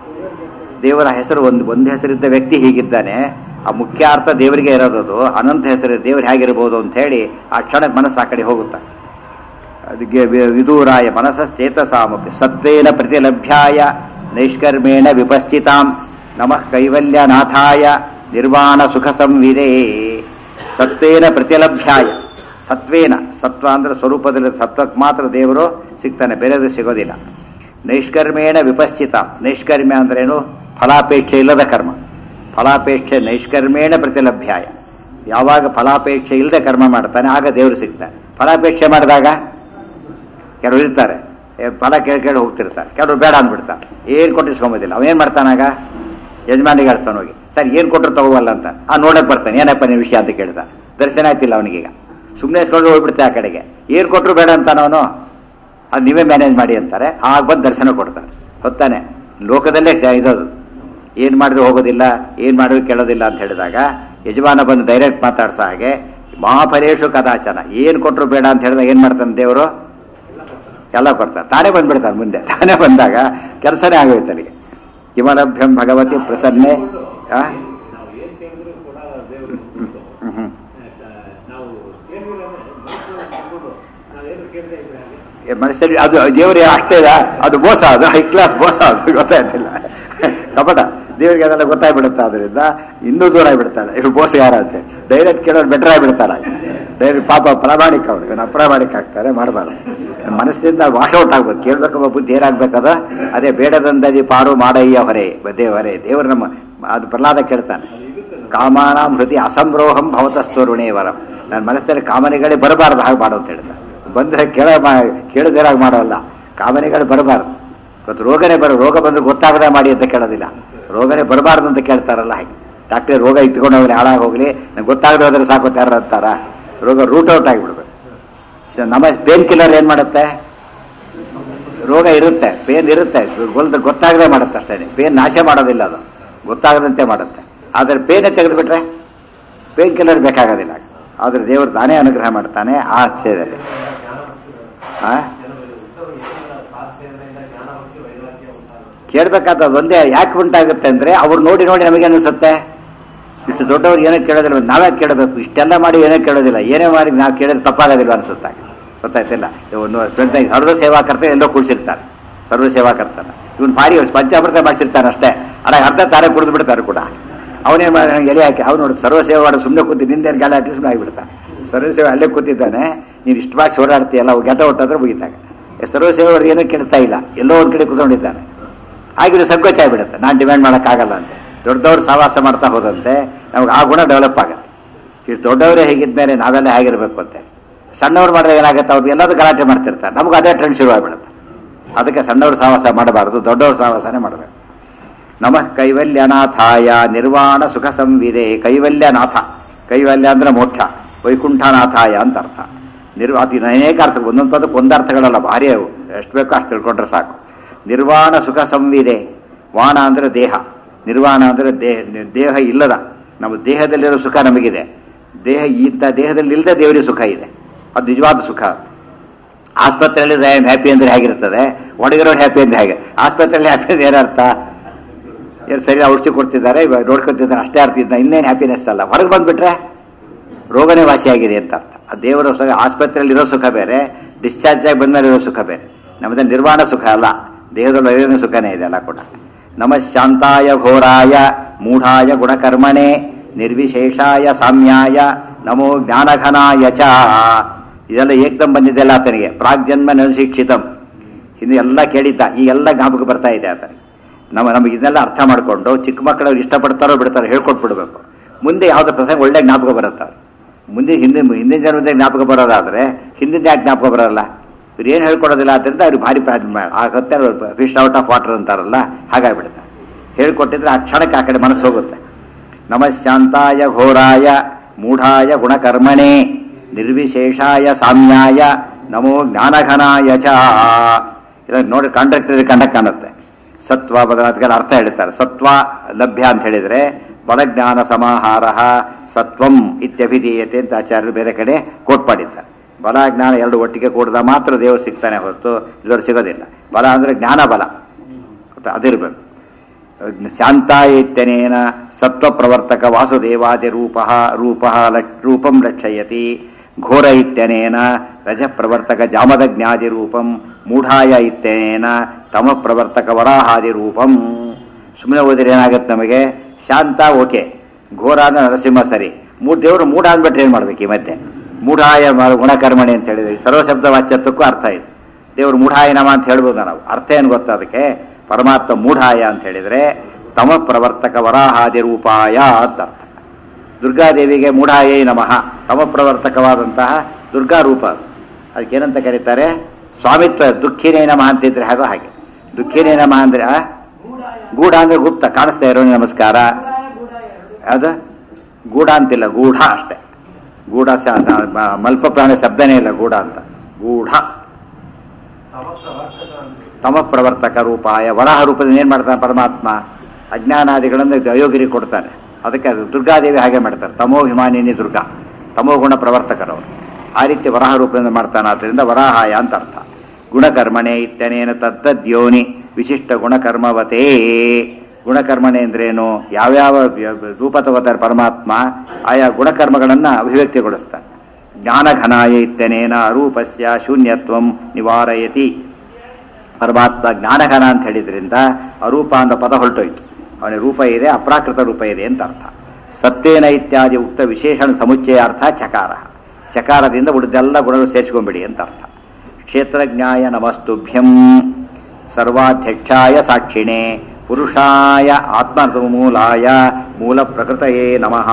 ದೇವರ ಹೆಸರು ಒಂದು ಒಂದು ಹೆಸರಿದ್ದ ವ್ಯಕ್ತಿ ಹೀಗಿದ್ದಾನೆ ಆ ಮುಖ್ಯ ಅರ್ಥ ದೇವರಿಗೆ ಇರೋದು ಅನಂತ ಹೆಸರು ದೇವ್ರು ಹೇಗಿರ್ಬೋದು ಅಂತ ಹೇಳಿ ಆ ಕ್ಷಣಕ್ಕೆ ಮನಸ್ಸು ಆ ಕಡೆ ಹೋಗುತ್ತೆ ಅದಕ್ಕೆ ವಿ- ವಿದೂರಾಯ ಮನಸ್ಸೇತಸಾಮಪಿ ಸತ್ವೇನ ಪ್ರತಿಲಭ್ಯಾಯ ನೈಷ್ಕರ್ಮೇಣ ವಿಪಶ್ಚಿತಾಂ ನಮಃ ಕೈವಲ್ಯನಾಥಾಯ ನಿರ್ವಾಣ ಸುಖ ಸಂವಿದೇ ಸತ್ವೇನ ಪ್ರತಿಲಭ್ಯಾಯ ಸತ್ವೇನ ಸತ್ವ ಅಂದ್ರೆ ಸ್ವರೂಪದಲ್ಲಿ ಸತ್ವಕ್ಕೆ ಮಾತ್ರ ದೇವರು ಸಿಗ್ತಾನೆ ಬೇರೆದು ಸಿಗೋದಿಲ್ಲ ನೈಷ್ಕರ್ಮೇಣ ವಿಪಶ್ಚಿತ ನೈಷ್ಕರ್ಮ್ಯ ಅಂದ್ರೇನು ಫಲಾಪೇಕ್ಷೆ ಇಲ್ಲದ ಕರ್ಮ ಫಲಾಪೇಕ್ಷೆ ನೈಷ್ಕರ್ಮೇಣ ಪ್ರತಿಲಭ್ಯಾಯ ಯಾವಾಗ ಫಲಾಪೇಕ್ಷೆ ಇಲ್ಲದೆ ಕರ್ಮ ಮಾಡ್ತಾನೆ ಆಗ ದೇವರು ಸಿಗ್ತಾನೆ ಫಲಾಪೇಕ್ಷೆ ಮಾಡಿದಾಗ ಕೆಲವರು ಇರ್ತಾರೆ ಏ, ಫಲ ಕೇಳಿ ಕೇಳಿ ಹೋಗ್ತಿರ್ತಾರೆ ಕೆಲವರು ಬೇಡ ಅಂದ್ಬಿಡ್ತಾರೆ ಏನು ಕೊಟ್ಟು ಇಸ್ಕೊಂಬೋದಿಲ್ಲ ಅವನೇನು ಮಾಡ್ತಾನಾಗ ಯಜಮಾನಿಗೆ ಹೇಳ್ತಾನೆ ಹೋಗಿ ಸರ್ ಏನು ಕೊಟ್ಟರು ತಗೋವಲ್ಲ ಅಂತ ಆ ನೋಡಕ್ಕೆ ಬರ್ತಾನೆ ಏನಪ್ಪ ನಿಮ್ಮ ವಿಷಯ ಅಂತ ಕೇಳ್ತಾನೆ ದರ್ಶನ ಆಯ್ತಿಲ್ಲ ಅವನಿಗೀಗ ಸುಮ್ಮನೆ ಇಸ್ಕೊಂಡು ಹೋಗ್ಬಿಡ್ತಾರೆ ಆ ಕಡೆಗೆ ಏನು ಕೊಟ್ಟರು ಬೇಡ ಅಂತಾನ ಅವನು ಅದು ನೀವೇ ಮ್ಯಾನೇಜ್ ಮಾಡಿ ಅಂತಾರೆ ಆಗ ಬಂದು ದರ್ಶನ ಕೊಡ್ತಾರೆ ಹೊತ್ತಾನೆ ಲೋಕದಲ್ಲೇ ಜ- ಇರೋದು ಏನು ಮಾಡಿದ್ರು ಹೋಗೋದಿಲ್ಲ ಏನು ಮಾಡಿದ್ರು ಕೇಳೋದಿಲ್ಲ ಅಂತ ಹೇಳಿದಾಗ ಯಜಮಾನ ಬಂದು ಡೈರೆಕ್ಟ್ ಮಾತಾಡ್ಸೋ ಹಾಗೆ ಮಹಾಫಲೇಶು ಕದಾಚನ ಏನು ಕೊಟ್ಟರು ಬೇಡ ಅಂತ ಹೇಳಿದಾಗ ಏನು ಮಾಡ್ತಾನೆ ದೇವರು ಎಲ್ಲ ಕೊಡ್ತಾರೆ ತಾನೇ ಬಂದ್ಬಿಡ್ತಾನೆ ಮುಂದೆ ತಾನೇ ಬಂದಾಗ ಕೆಲಸನೇ ಆಗೋಯ್ತು ಅಲ್ಲಿಗೆ ಕಿಮಲಭ್ಯಂ ಭಗವತಿ ಪ್ರಸನ್ನೆ ಆ? ನಾವು ಏನ್ ಕೇಳಿದ್ರು ಕೂಡ ದೇವರು ಕೊಡ್ತು. ಹ್ಮ್ ಹ್ಮ್. ನಾವು ಕೇಳಿದ್ರೆ ಮನಸ್ಸು ನಾವೇನು ಕೇಳದೆ ಇದ್ರೆ ಹಾಗೆ ಏ, ಮನುಷ್ಯರಿಗೆ ಅದು ದೇವರೇ ಅಷ್ಟೇ ಇದೆ, ಅದು ಮೋಸ ಅದು ಹೈ ಕ್ಲಾಸ್ ಮೋಸ ಅದು ಗೊತ್ತಾಯ್ತಿಲ್ಲ ಕಪಟ ದೇವರಿಗೆ ಅದೆಲ್ಲ ಗೊತ್ತಾಗ್ಬಿಡುತ್ತೆ ಅದರಿಂದ ಇನ್ನೂ ದೂರ ಆಗಿಬಿಡ್ತಾರೆ ಇವ್ರು ಮೋಸ ಯಾರಂತೆ ಡೈರೆಕ್ಟ್ ಕೇಳೋರು ಬೆಟರ್ ಆಗಿಬಿಡ್ತಾರೆ ಡೈರೆಕ್ಟ್ ಪಾಪ ಪ್ರಾಮಾಣಿಕ ಅವ್ರು ಇವನು ಅಪ್ರಾಮಾಣಿಕ ಆಗ್ತಾರೆ ಮಾಡಬಾರ್ದು ಮನಸ್ಸಿನಿಂದ ವಾಶ್ ಔಟ್ ಆಗ್ಬೇಕು ಕೇಳ್ಬೇಕಮ್ಮ ಬುದ್ಧಿ ಏನಾಗ್ಬೇಕದ ಅದೇ ಬೇಡದಂದದಿ ಪಾರು ಮಾಡಯ್ಯ ಹೊರೆ ಬದೇ ಹೊರೆ ದೇವರು ನಮ್ಮ ಅದು ಪ್ರಹ್ಲಾದ ಕೇಳ್ತಾನೆ ಕಾಮಾನಾಂ ಹೃದಯ ಅಸಂರೋಹಂ ಭವತಸ್ತೋರುಣೇ ವರಂ ನನ್ನ ಮನಸ್ಸಲ್ಲಿ ಕಾಮನೆಗಳೇ ಬರಬಾರ್ದು ಹಾಗೆ ಮಾಡು ಅಂತ ಹೇಳ್ತಾನೆ ಬಂದರೆ ಕೇಳ ಕೇಳದಿರಾಗ ಮಾಡೋಲ್ಲ ಕಾಮನೆಗಳು ಬರಬಾರ್ದು ಇವತ್ತು ರೋಗನೇ ಬರೋ ರೋಗ ಬಂದ್ರೆ ಗೊತ್ತಾಗದೆ ಮಾಡಿ ಅಂತ ಕೇಳೋದಿಲ್ಲ ರೋಗನೇ ಬರಬಾರ್ದು ಅಂತ ಕೇಳ್ತಾರಲ್ಲ ಹಾಗೆ ಡಾಕ್ಟ್ರೇ ರೋಗ ಇಟ್ಕೊಂಡು ಹೋಗ್ಲಿ ಹಾಳಾಗಿ ಹೋಗ್ಲಿ ನಂಗೆ ಗೊತ್ತಾಗದೆ ಹೋದ್ರೆ ಸಾಕು ಯಾರು ಅಂತಾರ ರೋಗ ರೂಟ್ ಔಟ್ ಆಗಿಬಿಡ್ಬೇಕು ಸ- ನಮ್ಮ ಪೇನ್ ಕಿಲ್ಲರ್ ಏನು ಮಾಡುತ್ತೆ ರೋಗ ಇರುತ್ತೆ ಪೇನ್ ಇರುತ್ತೆ ಗೊಲ್ದ ಗೊತ್ತಾಗದೆ ಮಾಡುತ್ತೆ ಅಷ್ಟೇ ಪೇನ್ ನಾಶ ಮಾಡೋದಿಲ್ಲ ಅದು ಗೊತ್ತಾಗದಂತೆ ಮಾಡುತ್ತೆ ಆದರೆ ಪೇನೇ ತೆಗೆದುಬಿಟ್ರೆ ಪೇನ್ ಕಿಲ್ಲರ್ ಬೇಕಾಗೋದಿಲ್ಲ ಆದರೆ ದೇವರು ತಾನೇ ಅನುಗ್ರಹ ಮಾಡ್ತಾನೆ ಆ ಆಶ್ಚರ್ಯದಲ್ಲಿ ಆ ಕೇಳ್ಬೇಕಾದ ಒಂದೇ ಯಾಕೆ ಉಂಟಾಗುತ್ತೆ ಅಂದ್ರೆ ಅವ್ರು ನೋಡಿ ನೋಡಿ ನಮಗೆ ಅನಿಸುತ್ತೆ ಇಷ್ಟು ದೊಡ್ಡವ್ರು ಏನೋ ಕೇಳೋದಿಲ್ಲ ನಾವೇ ಕೇಳಬೇಕು ಇಷ್ಟೆಲ್ಲ ಮಾಡಿ ಏನೋ ಕೇಳೋದಿಲ್ಲ ಏನೇ ಮಾಡಿ ನಾವು ಕೇಳಿದ್ರೆ ತಪ್ಪಾಗೋದಿಲ್ಲ ಅನ್ಸುತ್ತೆ ಗೊತ್ತಾಯ್ತಿಲ್ಲ ಒಂದು ಸರ್ವ ಸೇವಾಕರ್ತ ಎಲ್ಲೋ ಕೂಡಿಸಿರ್ತಾರೆ ಸರ್ವ ಸೇವಾಕರ್ತನ ಇವನು ಭಾರಿ ಪಂಚಾಮೃತ ಮಾಡಿಸಿರ್ತಾನೆ ಅಷ್ಟೇ ಅಲ್ಲ ಅರ್ಧ ತಾರೆ ಕುಡಿದು ಬಿಡ್ತಾರೆ ಕೂಡ ಅವನೇ ಮಾಡಿ ನಂಗೆ ಎಲೆ ಹಾಕಿ ಅವ್ನು ನೋಡಿ ಸರ್ವ ಸೇವೆ ಮಾಡಿ ಸುಮ್ಮನೆ ಕೂತಿ ನಿಂದೇನು ಗಾಳಿ ಹಾಕಿ ಸುಮ್ಮನೆ ಆಗಿಬಿಡ್ತಾನೆ ಸರ್ವ ಸೇವೆ ಅಲ್ಲೇ ಕೂತಿದ್ದಾನೆ ನೀನು ಇಷ್ಟು ಬಾಗಿ ಓಡಾಡ್ತೀಯಲ್ಲ ಅವು ಗೆಡ್ಡ ಹೊಟ್ಟಾದ್ರೆ ಮುಗಿತಾಗ ಸರ್ವ ಸೇವೆ ಅವ್ರು ಏನೂ ಕೇಳ್ತಾ ಇಲ್ಲ ಎಲ್ಲೋ ಒಂದು ಕಡೆ ಕೂತ್ಕೊಂಡಿದ್ದಾನೆ ಆಗಿರೋ ಸಂಕೋಚ ಆಗಿಬಿಡುತ್ತೆ ನಾನು ಡಿಮ್ಯಾಂಡ್ ಮಾಡೋಕ್ಕಾಗಲ್ಲ ಅಂತ ದೊಡ್ಡದವ್ರು ಸಹವಾಸ ಮಾಡ್ತಾ ಹೋದಂತೆ ನಮ್ಗೆ ಆ ಗುಣ ಡೆವಲಪ್ ಆಗುತ್ತೆ ಇಷ್ಟು ದೊಡ್ಡವರೇ ಹೇಗಿದ್ಮೇಲೆ ನಾವೆಲ್ಲ ಹೇಗಿರಬೇಕು ಅಂತ ಸಣ್ಣವ್ರು ಮಾಡಿದ್ರೆ ಏನಾಗುತ್ತೆ ಅವ್ರು ಎಲ್ಲದೂ ಗಲಾಟೆ ಮಾಡ್ತಿರ್ತಾರೆ ನಮ್ಗೆ ಅದೇ ಟ್ರೆಂಡ್ ಶುರು ಆಗ್ಬಿಡುತ್ತೆ ಅದಕ್ಕೆ ಸಣ್ಣವ್ರು ಸಹವಾಸ ಮಾಡಬಾರ್ದು ದೊಡ್ಡವ್ರ ಸಹವಾಸನೇ ಮಾಡಬೇಕು ನಮಃ ಕೈವಲ್ಯನಾಥಾಯ ನಿರ್ವಾಣ ಸುಖ ಸಂವಿದೆ ಕೈವಲ್ಯನಾಥ ಕೈವಲ್ಯ ಅಂದ್ರೆ ಮೋಕ್ಷ ವೈಕುಂಠನಾಥಾಯ ಅಂತ ಅರ್ಥ ನಿರ್ ಅದು ಅನೇಕ ಅರ್ಥ ಒಂದೊಂದು ಪದಕ್ಕೆ ಒಂದು ಅರ್ಥಗಳಲ್ಲ ಭಾರಿ ಅವು ಎಷ್ಟು ಬೇಕೋ ಅಷ್ಟು ತಿಳ್ಕೊಂಡ್ರೆ ಸಾಕು ನಿರ್ವಾಣ ಸುಖ ಸಂವಿದೆ ವಾಣ ಅಂದ್ರೆ ದೇಹ ನಿರ್ವಾಣ ಅಂದ್ರೆ ದೇಹ ದೇಹ ಇಲ್ಲದ ನಮ್ಮ ದೇಹದಲ್ಲಿರೋ ಸುಖ ನಮಗಿದೆ ದೇಹ ಇಂಥ ದೇಹದಲ್ಲಿ ಇಲ್ಲದ ದೇವರಿಗೆ ಸುಖ ಇದೆ ಅದು ನಿಜವಾದ ಸುಖ ಆಸ್ಪತ್ರೆಯಲ್ಲಿ ಹ್ಯಾಪಿ ಅಂದ್ರೆ ಹೇಗಿರ್ತದೆ ಒಡಗಿರೋರು ಹ್ಯಾಪಿ ಅಂದ್ರೆ ಹೇಗೆ ಆಸ್ಪತ್ರೆಯಲ್ಲಿ ಹ್ಯಾಪಿ ಅಂದ್ರೆ ಏನರ್ಥ ಏನು ಸರಿ ಔಷಧಿ ಕೊಡ್ತಿದ್ದಾರೆ ಇವಾಗ ನೋಡ್ಕೊತಿದ್ದಾರೆ ಅಷ್ಟೇ ಅರ್ಥ ಇದ್ದ ಇನ್ನೇನು ಹ್ಯಾಪಿನೆಸ್ ಅಲ್ಲ ಹೊರಗೆ ಬಂದ್ಬಿಟ್ರೆ ರೋಗನೇ ವಾಸಿಯಾಗಿದೆ ಅಂತ ಅರ್ಥ ಆ ದೇವರ ಸುಖ ಆಸ್ಪತ್ರೆಯಲ್ಲಿ ಇರೋ ಸುಖ ಬೇರೆ ಡಿಸ್ಚಾರ್ಜ್ ಆಗಿ ಬಂದ್ಮೇಲೆ ಇರೋ ಸುಖ ಬೇರೆ ನಮ್ಮದು ನಿರ್ವಾಣ ಸುಖ ಅಲ್ಲ ದೇಹದಲ್ಲಿ ಅರಿವಿನ ಸುಖನೇ ಇದೆ ಎಲ್ಲ ಕೂಡ ನಮಃ ಶಾಂತಾಯ ಘೋರಾಯ ಮೂಢಾಯ ಗುಣಕರ್ಮಣೆ ನಿರ್ವಿಶೇಷಾಯ ಸಾಮ್ಯಾಯ ನಮೋ ಜ್ಞಾನಘನಾಯ ಚ ಇದೆಲ್ಲ ಏಕದಂ ಬಂದಿದ್ದೆಲ್ಲ ಆತನಿಗೆ ಪ್ರಾಗ್ಜನ್ಮ ನಶಿಕ್ಷಿತಂ ಹಿಂದೆ ಎಲ್ಲ ಕೇಳಿದ್ದ ಈ ಎಲ್ಲ ಜ್ಞಾಪಕ ಬರ್ತಾ ಇದೆ ಆತನಿಗೆ ನಮ್ಮ ನಮಗೆ ಇದನ್ನೆಲ್ಲ ಅರ್ಥ ಮಾಡಿಕೊಂಡು ಚಿಕ್ಕ ಮಕ್ಕಳು ಇಷ್ಟಪಡ್ತಾರೋ ಬಿಡ್ತಾರೋ ಹೇಳ್ಕೊಟ್ಬಿಡ್ಬೇಕು ಮುಂದೆ ಯಾವುದೋ ಪ್ರಸಂಗ ಒಳ್ಳೆ ಜ್ಞಾಪಕ ಬರುತ್ತೆ ಮುಂದೆ ಹಿಂದಿನ ಹಿಂದಿನ ಜನ್ಮದ ಜ್ಞಾಪಕ ಬರೋದಾದ್ರೆ ಹಿಂದಿನ ಯಾಕೆ ಜ್ಞಾಪಕ ಬರೋಲ್ಲ ಇವ್ರು ಏನು ಹೇಳ್ಕೊಡೋದಿಲ್ಲ ಆದ್ದರಿಂದ ಅವ್ರಿಗೆ ಭಾರಿ ಆಗುತ್ತೆ ಫಿಶ್ ಔಟ್ ಆಫ್ ವಾಟರ್ ಅಂತಾರಲ್ಲ ಹಾಗಾಗ್ಬಿಡುತ್ತೆ ಹೇಳ್ಕೊಟ್ಟಿದ್ರೆ ಆ ಕ್ಷಣಕ್ಕೆ ಆ ಕಡೆ ಮನಸ್ಸು ಹೋಗುತ್ತೆ ನಮಃ ಶಾಂತಾಯ ಘೋರಾಯ ಮೂಢಾಯ ಗುಣಕರ್ಮಣೆ ನಿರ್ವಿಶೇಷಾಯ ಸಾಮ್ಯಾಯ ನಮೋ ಜ್ಞಾನಘನಾಯ ಚ ಇದನ್ನು ನೋಡಿ ಕಾಂಟ್ರಾಕ್ಟರ್ ಕಂಡಕ್ಕೆ ಕಾಣುತ್ತೆ ಸತ್ವ ಬದಲಾತ್ಗೆಲ್ಲ ಅರ್ಥ ಹೇಳ್ತಾರೆ ಸತ್ವ ಲಭ್ಯ ಅಂತ ಹೇಳಿದ್ರೆ ಬಲಜ್ಞಾನ ಸಮಾಹಾರ ಸತ್ವಂ ಇತ್ಯಭಿಧೀಯತೆ ಅಂತ ಆಚಾರ್ಯರು ಬೇರೆ ಕಡೆ ಕೋಟ್ ಮಾಡಿದ್ದಾರೆ ಬಲ ಜ್ಞಾನ ಎರಡು ಒಟ್ಟಿಗೆ ಕೂಡಿದ ಮಾತ್ರ ದೇವರು ಸಿಗ್ತಾನೆ ಹೊರತು ಇಲ್ಲವರು ಸಿಗೋದಿಲ್ಲ ಬಲ ಅಂದ್ರೆ ಜ್ಞಾನ ಬಲ ಗೊತ್ತಾ? ಅದಿರ್ಬೇಕು ಶಾಂತ ಇತ್ಯನೇನ ಸತ್ವ ಪ್ರವರ್ತಕ ವಾಸುದೇವಾದಿ ರೂಪ ರೂಪ ರೂಪಂ ಲಕ್ಷಯತಿ ಘೋರ ಇತ್ಯನೇನ ರಜ ಪ್ರವರ್ತಕ ಜಾಮದ ಜ್ಞಾದಿ ರೂಪಂ ಮೂಢಾಯ ಇತ್ಯನೇನ ತಮ ಪ್ರವರ್ತಕ ವರಾಹಾದಿ ರೂಪಂ ಸುಮ್ಮನೆ ಓದಿದ್ರೆ ಏನಾಗುತ್ತೆ ನಮಗೆ ಶಾಂತ ಓಕೆ ಘೋರ ಅಂದ್ರೆ ನರಸಿಂಹ ಸರಿ ಮೂರು ದೇವರು ಮೂಢ ಅಂದ್ಬಿಟ್ರೆ ಏನು ಮಾಡ್ಬೇಕು ಈ ಮಧ್ಯೆ ಮೂಢಾಯ ಮ- ಗುಣಕರ್ಮಣಿ ಅಂತ ಹೇಳಿದ್ರೆ ಸರ್ವಶಬ್ದ ವಾಚ್ಯತ್ವಕ್ಕೂ ಅರ್ಥ ಇದೆ ದೇವರು ಮೂಢಾಯ ನಮ ಅಂತ ಹೇಳ್ಬೋದು ನಾವು ಅರ್ಥ ಏನು ಗೊತ್ತಾ ಅದಕ್ಕೆ ಪರಮಾತ್ಮ ಮೂಢಾಯ ಅಂತ ಹೇಳಿದ್ರೆ ತಮ ಪ್ರವರ್ತಕ ವರಾಹಾದಿ ರೂಪಾಯ ಅಂತ ಅರ್ಥ ದುರ್ಗಾದೇವಿಗೆ ಮೂಢಾಯೈ ನಮಃ ತಮ ಪ್ರವರ್ತಕವಾದಂತಹ ದುರ್ಗಾ ರೂಪ ಅದು. ಅದಕ್ಕೇನಂತ ಕರೀತಾರೆ ಸ್ವಾಮಿತ್ವ ದುಃಖಿನೇ ನಮಃ ಅಂತಿದ್ರೆ ಹಾಗೋ ಹಾಗೆ ದುಃಖಿನೇ ನಮಃ ಅಂದ್ರೆ ಆ? ಗೂಢ ಅಂದ್ರೆ ಗುಪ್ತ ಕಾಣಿಸ್ತಾ ಇರೋ ನಮಸ್ಕಾರ ಅದು ಗೂಢ ಅಂತಿಲ್ಲ ಗೂಢ ಅಷ್ಟೇ ಗೂಢ ಶ- ಶ- ಮ- ಮಲ್ಪ ಪ್ರಾಣ ಶಬ್ದನೇ ಇಲ್ಲ ಗೂಢ ಅಂತ ಗೂಢ ತಮ ಪ್ರವರ್ತಕ ರೂಪಾಯ ವರಾಹ ರೂಪದಿಂದ ಏನ್ ಮಾಡ್ತಾನೆ ಪರಮಾತ್ಮ ಅಜ್ಞಾನಾದಿಗಳನ್ನು ಇದು ಅಯೋಗ್ಯರಿಗೆ ಕೊಡ್ತಾನೆ ಅದಕ್ಕೆ ಅದು ದುರ್ಗಾದೇವಿ ಹಾಗೆ ಮಾಡ್ತಾರೆ ತಮೋಭಿಮಾನಿನಿ ದುರ್ಗಾ ತಮೋ ಗುಣ ಪ್ರವರ್ತಕರವರು ಆ ರೀತಿ ವರಾಹ ರೂಪದಿಂದ ಮಾಡ್ತಾನೆ ಆದ್ದರಿಂದ ವರಾಹಾಯ ಅಂತ ಅರ್ಥ ಗುಣಕರ್ಮಣೆ ಇತ್ಯನೇನ ತದ್ದದ್ಯೋನಿ ವಿಶಿಷ್ಟ ಗುಣಕರ್ಮವತೇ ಗುಣಕರ್ಮಣೆ ಅಂದ್ರೇನು ಯಾವ್ಯಾವ ರೂಪ ತಗೋತಾರೆ ಪರಮಾತ್ಮ ಆಯಾ ಗುಣಕರ್ಮಗಳನ್ನು ಅಭಿವ್ಯಕ್ತಿಗೊಳಿಸ್ತಾನೆ ಜ್ಞಾನಘನಾಯ ಇತ್ಯನೇನ ಅರೂಪಸ್ಯ ಶೂನ್ಯತ್ವಂ ನಿವಾರಯತಿ ಪರಮಾತ್ಮ ಜ್ಞಾನಘನ ಅಂತ ಹೇಳಿದ್ರಿಂದ ಅರೂಪ ಅಂತ ಪದ ಹೊರಟೋಯ್ತು ಅವನ ರೂಪ ಇದೆ ಅಪ್ರಾಕೃತ ರೂಪ ಇದೆ ಅಂತ ಅರ್ಥ ಸತ್ಯೇನ ಇತ್ಯಾದಿ ಉಕ್ತ ವಿಶೇಷಣ ಸಮುಚ್ಚಯಾರ್ಥ ಚಕಾರ ಚಕಾರದಿಂದ ಉಳಿದೆಲ್ಲ ಗುಣಗಳು ಸೇರಿಸ್ಕೊಂಬಿಡಿ ಅಂತ ಅರ್ಥ ಕ್ಷೇತ್ರಜ್ಞಾಯ ನಮಸ್ತುಭ್ಯಂ ಸರ್ವಾಧ್ಯಕ್ಷಾಯ ಸಾಕ್ಷಿಣೆ ಪುರುಷಾಯ ಆತ್ಮಮೂಲಾಯ ಮೂಲ ಪ್ರಕೃತಯೇ ನಮಃ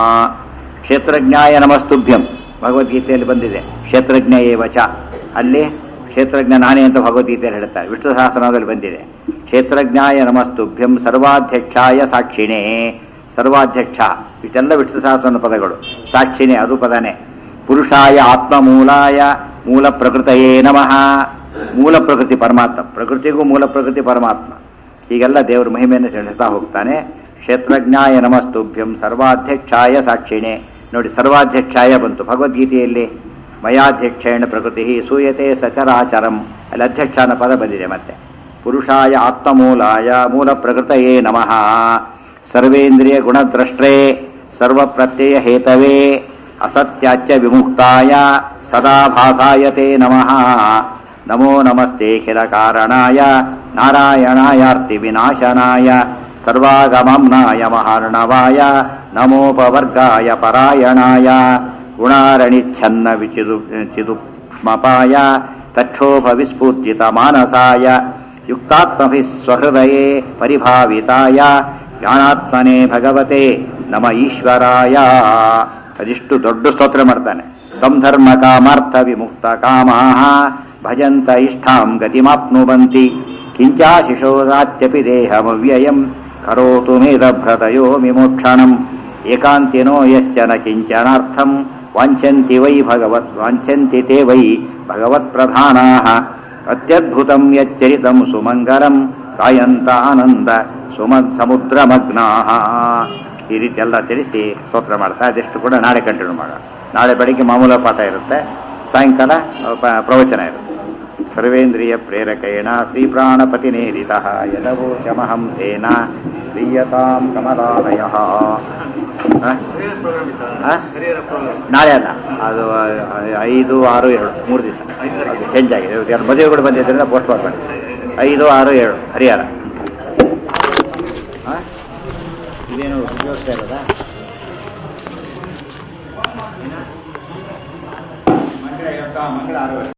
ಕ್ಷೇತ್ರಜ್ಞಾಯ ನಮಸ್ತುಭ್ಯಂ ಭಗವದ್ಗೀತೆಯಲ್ಲಿ ಬಂದಿದೆ ಕ್ಷೇತ್ರಜ್ಞ ಏವಚ ಅಲ್ಲಿ ಕ್ಷೇತ್ರಜ್ಞ ನಾನೇ ಅಂತ ಭಗವದ್ಗೀತೆಯಲ್ಲಿ ಹೇಳ್ತಾರೆ ವಿಷ್ಣು ಸಹಸ್ರನಾಮದಲ್ಲಿ ಬಂದಿದೆ ಕ್ಷೇತ್ರಜ್ಞಾಯ ನಮಸ್ತುಭ್ಯಂ ಸರ್ವಾಧ್ಯಕ್ಷಾಯ ಸಾಕ್ಷಿಣೆ ಸರ್ವಾಧ್ಯಕ್ಷ ಇಷ್ಟೆಲ್ಲ ವಿಷ್ಣು ಸಹಸ್ರನ ಪದಗಳು ಸಾಕ್ಷಿಣೆ ಅದು ಪದನೇ ಪುರುಷಾಯ ಆತ್ಮಮೂಲಾಯ ಮೂಲ ಪ್ರಕೃತಯೇ ನಮಃ ಮೂಲ ಪ್ರಕೃತಿ ಪರಮಾತ್ಮ ಪ್ರಕೃತಿಗೂ ಮೂಲ ಪ್ರಕೃತಿ ಪರಮಾತ್ಮ ಹೀಗೆಲ್ಲ ದೇವರ ಮಹಿಮೆಯನ್ನು ತಿಳಿಸ್ತಾ ಹೋಗ್ತಾನೆ ಕ್ಷೇತ್ರಜ್ಞಾಯ ನಮಸ್ತುಭ್ಯಂ ಸರ್ವಾಧ್ಯಕ್ಷಾಯ ಸಾಕ್ಷಿಣೆ ನೋಡಿ ಸರ್ವಾಧ್ಯಕ್ಷಾಯ ಬಂತು ಭಗವದ್ಗೀತೆಯಲ್ಲಿ ಮಯಾಧ್ಯಕ್ಷೇಣ ಪ್ರಕೃತಿ ಸೂಯತೆ ಸಚರಾಚರಂ ಅಲ್ಲಿ ಅಧ್ಯಕ್ಷ ಅನ್ನೋ ಪದ ಬಂದಿದೆ ಮತ್ತೆ ಪುರುಷಾಯ ಆತ್ಮಮೂಲಾಯ ಮೂಲ ಪ್ರಕೃತಯೇ ನಮಃ ಸರ್ವೇಂದ್ರಿಯ ಗುಣದ್ರಷ್ಟ್ರೇ ಸರ್ವ ಪ್ರತ್ಯಯ ಹೇತವೇ ಅಸತ್ಯಾಚ್ಯ ವಿಮುಕ್ತಾಯ ಸದಾ ಭಾಸಾಯತೆ ನಮಃ ನಮೋ ನಮಸ್ತೆ ಖಿಲ ಕಾರಣಾಯ ನಾರಾಯಣಾಯಾರ್ತಿ ವಿನಾಶನಾಯ ಸರ್ವಾಗಮಂನಾಯ ಮಹಾರ್ಣವಾಯ ನಮೋಪವರ್ಗಾಯ ಪರಾಯಣಾಯ ಗುಣಾರಣಿಚ್ಛನ್ನ ವಿಚಿದು ಚಿದುಕ್ಷ್ಮಪಾಯ ತಕ್ಷೋಭ ವಿಸ್ಫೂರ್ಜಿತ ಮಾನಸಾಯ ಯುಕ್ತಾತ್ಮಭಿ ಸ್ವಹೃದಯೇ ಪರಿಭಾವಿತಾಯ ಜ್ಞಾನಾತ್ಮನೇ ಭಗವತೆ ನಮ ಈಶ್ವರಾಯ ಅದಿಷ್ಟು ದೊಡ್ಡ ಸ್ತೋತ್ರ ಮಾಡ್ತಾನೆ ತಂ ಧರ್ಮ ಕಾಮಾರ್ಥ ವಿಮುಕ್ತ ಕಾಮಾಹ ಭಜಂತ ಇಷ್ಟಾಂ ಗತಿಮಾಪ್ನುವಂತಿ ಕಿಂಚಾಶಿಶೋದಾತ್ಯಪಿ ದೇಹಮವ್ಯಯಂ ಕರೋತು ಮೇದಭ್ರತಯೋ ವಿಮೋಕ್ಷಣಂ ಏಕಾಂತಿನೋ ಯಶ್ಚನ ಕಿಂಚನಾರ್ಥಂ ವಾಂಛಂತಿ ವೈ ಭಗವತ್ ವಾಂಛಂತಿ ತೇ ವೈ ಭಗವತ್ಪ್ರಧಾನಾಃ ಅತ್ಯದ್ಭುತಂ ಯಚ್ಚರಿತಂ ಸುಮಂಗಲಂ ಕಾಯಂತ ಆನಂದ ಸುಮ ಸಮುದ್ರಮಗ್ನಾಃ ಈ ರೀತಿ ಎಲ್ಲ ತಿಳಿಸಿ ಸ್ತೋತ್ರ ಮಾಡ್ತಾ ಅದೆಷ್ಟು ಕೂಡ ನಾಳೆ ಕಂಟಿನ್ಯೂ ಮಾಡೋಣ ನಾಳೆ ಬೆಳಿಗ್ಗೆ ಮಾಮೂಲ ಪಾಠ ಇರುತ್ತೆ ಸಾಯಂಕಾಲ ಪ- ಪ್ರವಚನ ಇರುತ್ತೆ ಸರ್ವೇಂದ್ರಿಯ ಪ್ರೇರಕೇಣ ಶ್ರೀ ಪ್ರಾಣಪತಿನೇರಿತ ಯದವೋ ಚಮಹಂ ತೇನ ಪ್ರೀಯತಾಂ ಕಮಲಾಲಯ ನಾಳೆ ಅಲ್ಲ ಅದು ಐದು ಆರು ಏಳು ಮೂರು ದಿವಸ ಅದು ಚೇಂಜ್ ಆಗಿದೆ ಇವತ್ತು ಎರಡು ಮದುವೆಗಳು ಬಂದಿದ್ದರಿಂದ ಪೋಸ್ಟ್ ಮಾಡಿ ಐದು ಆರು ಏಳು ಹರಿಹರ ಜೋಡಿಸ್ತಾ ಇರೋದಾ ಮಂಗಳ ಇವತ್ತು ಮಂಗಳ ಆರು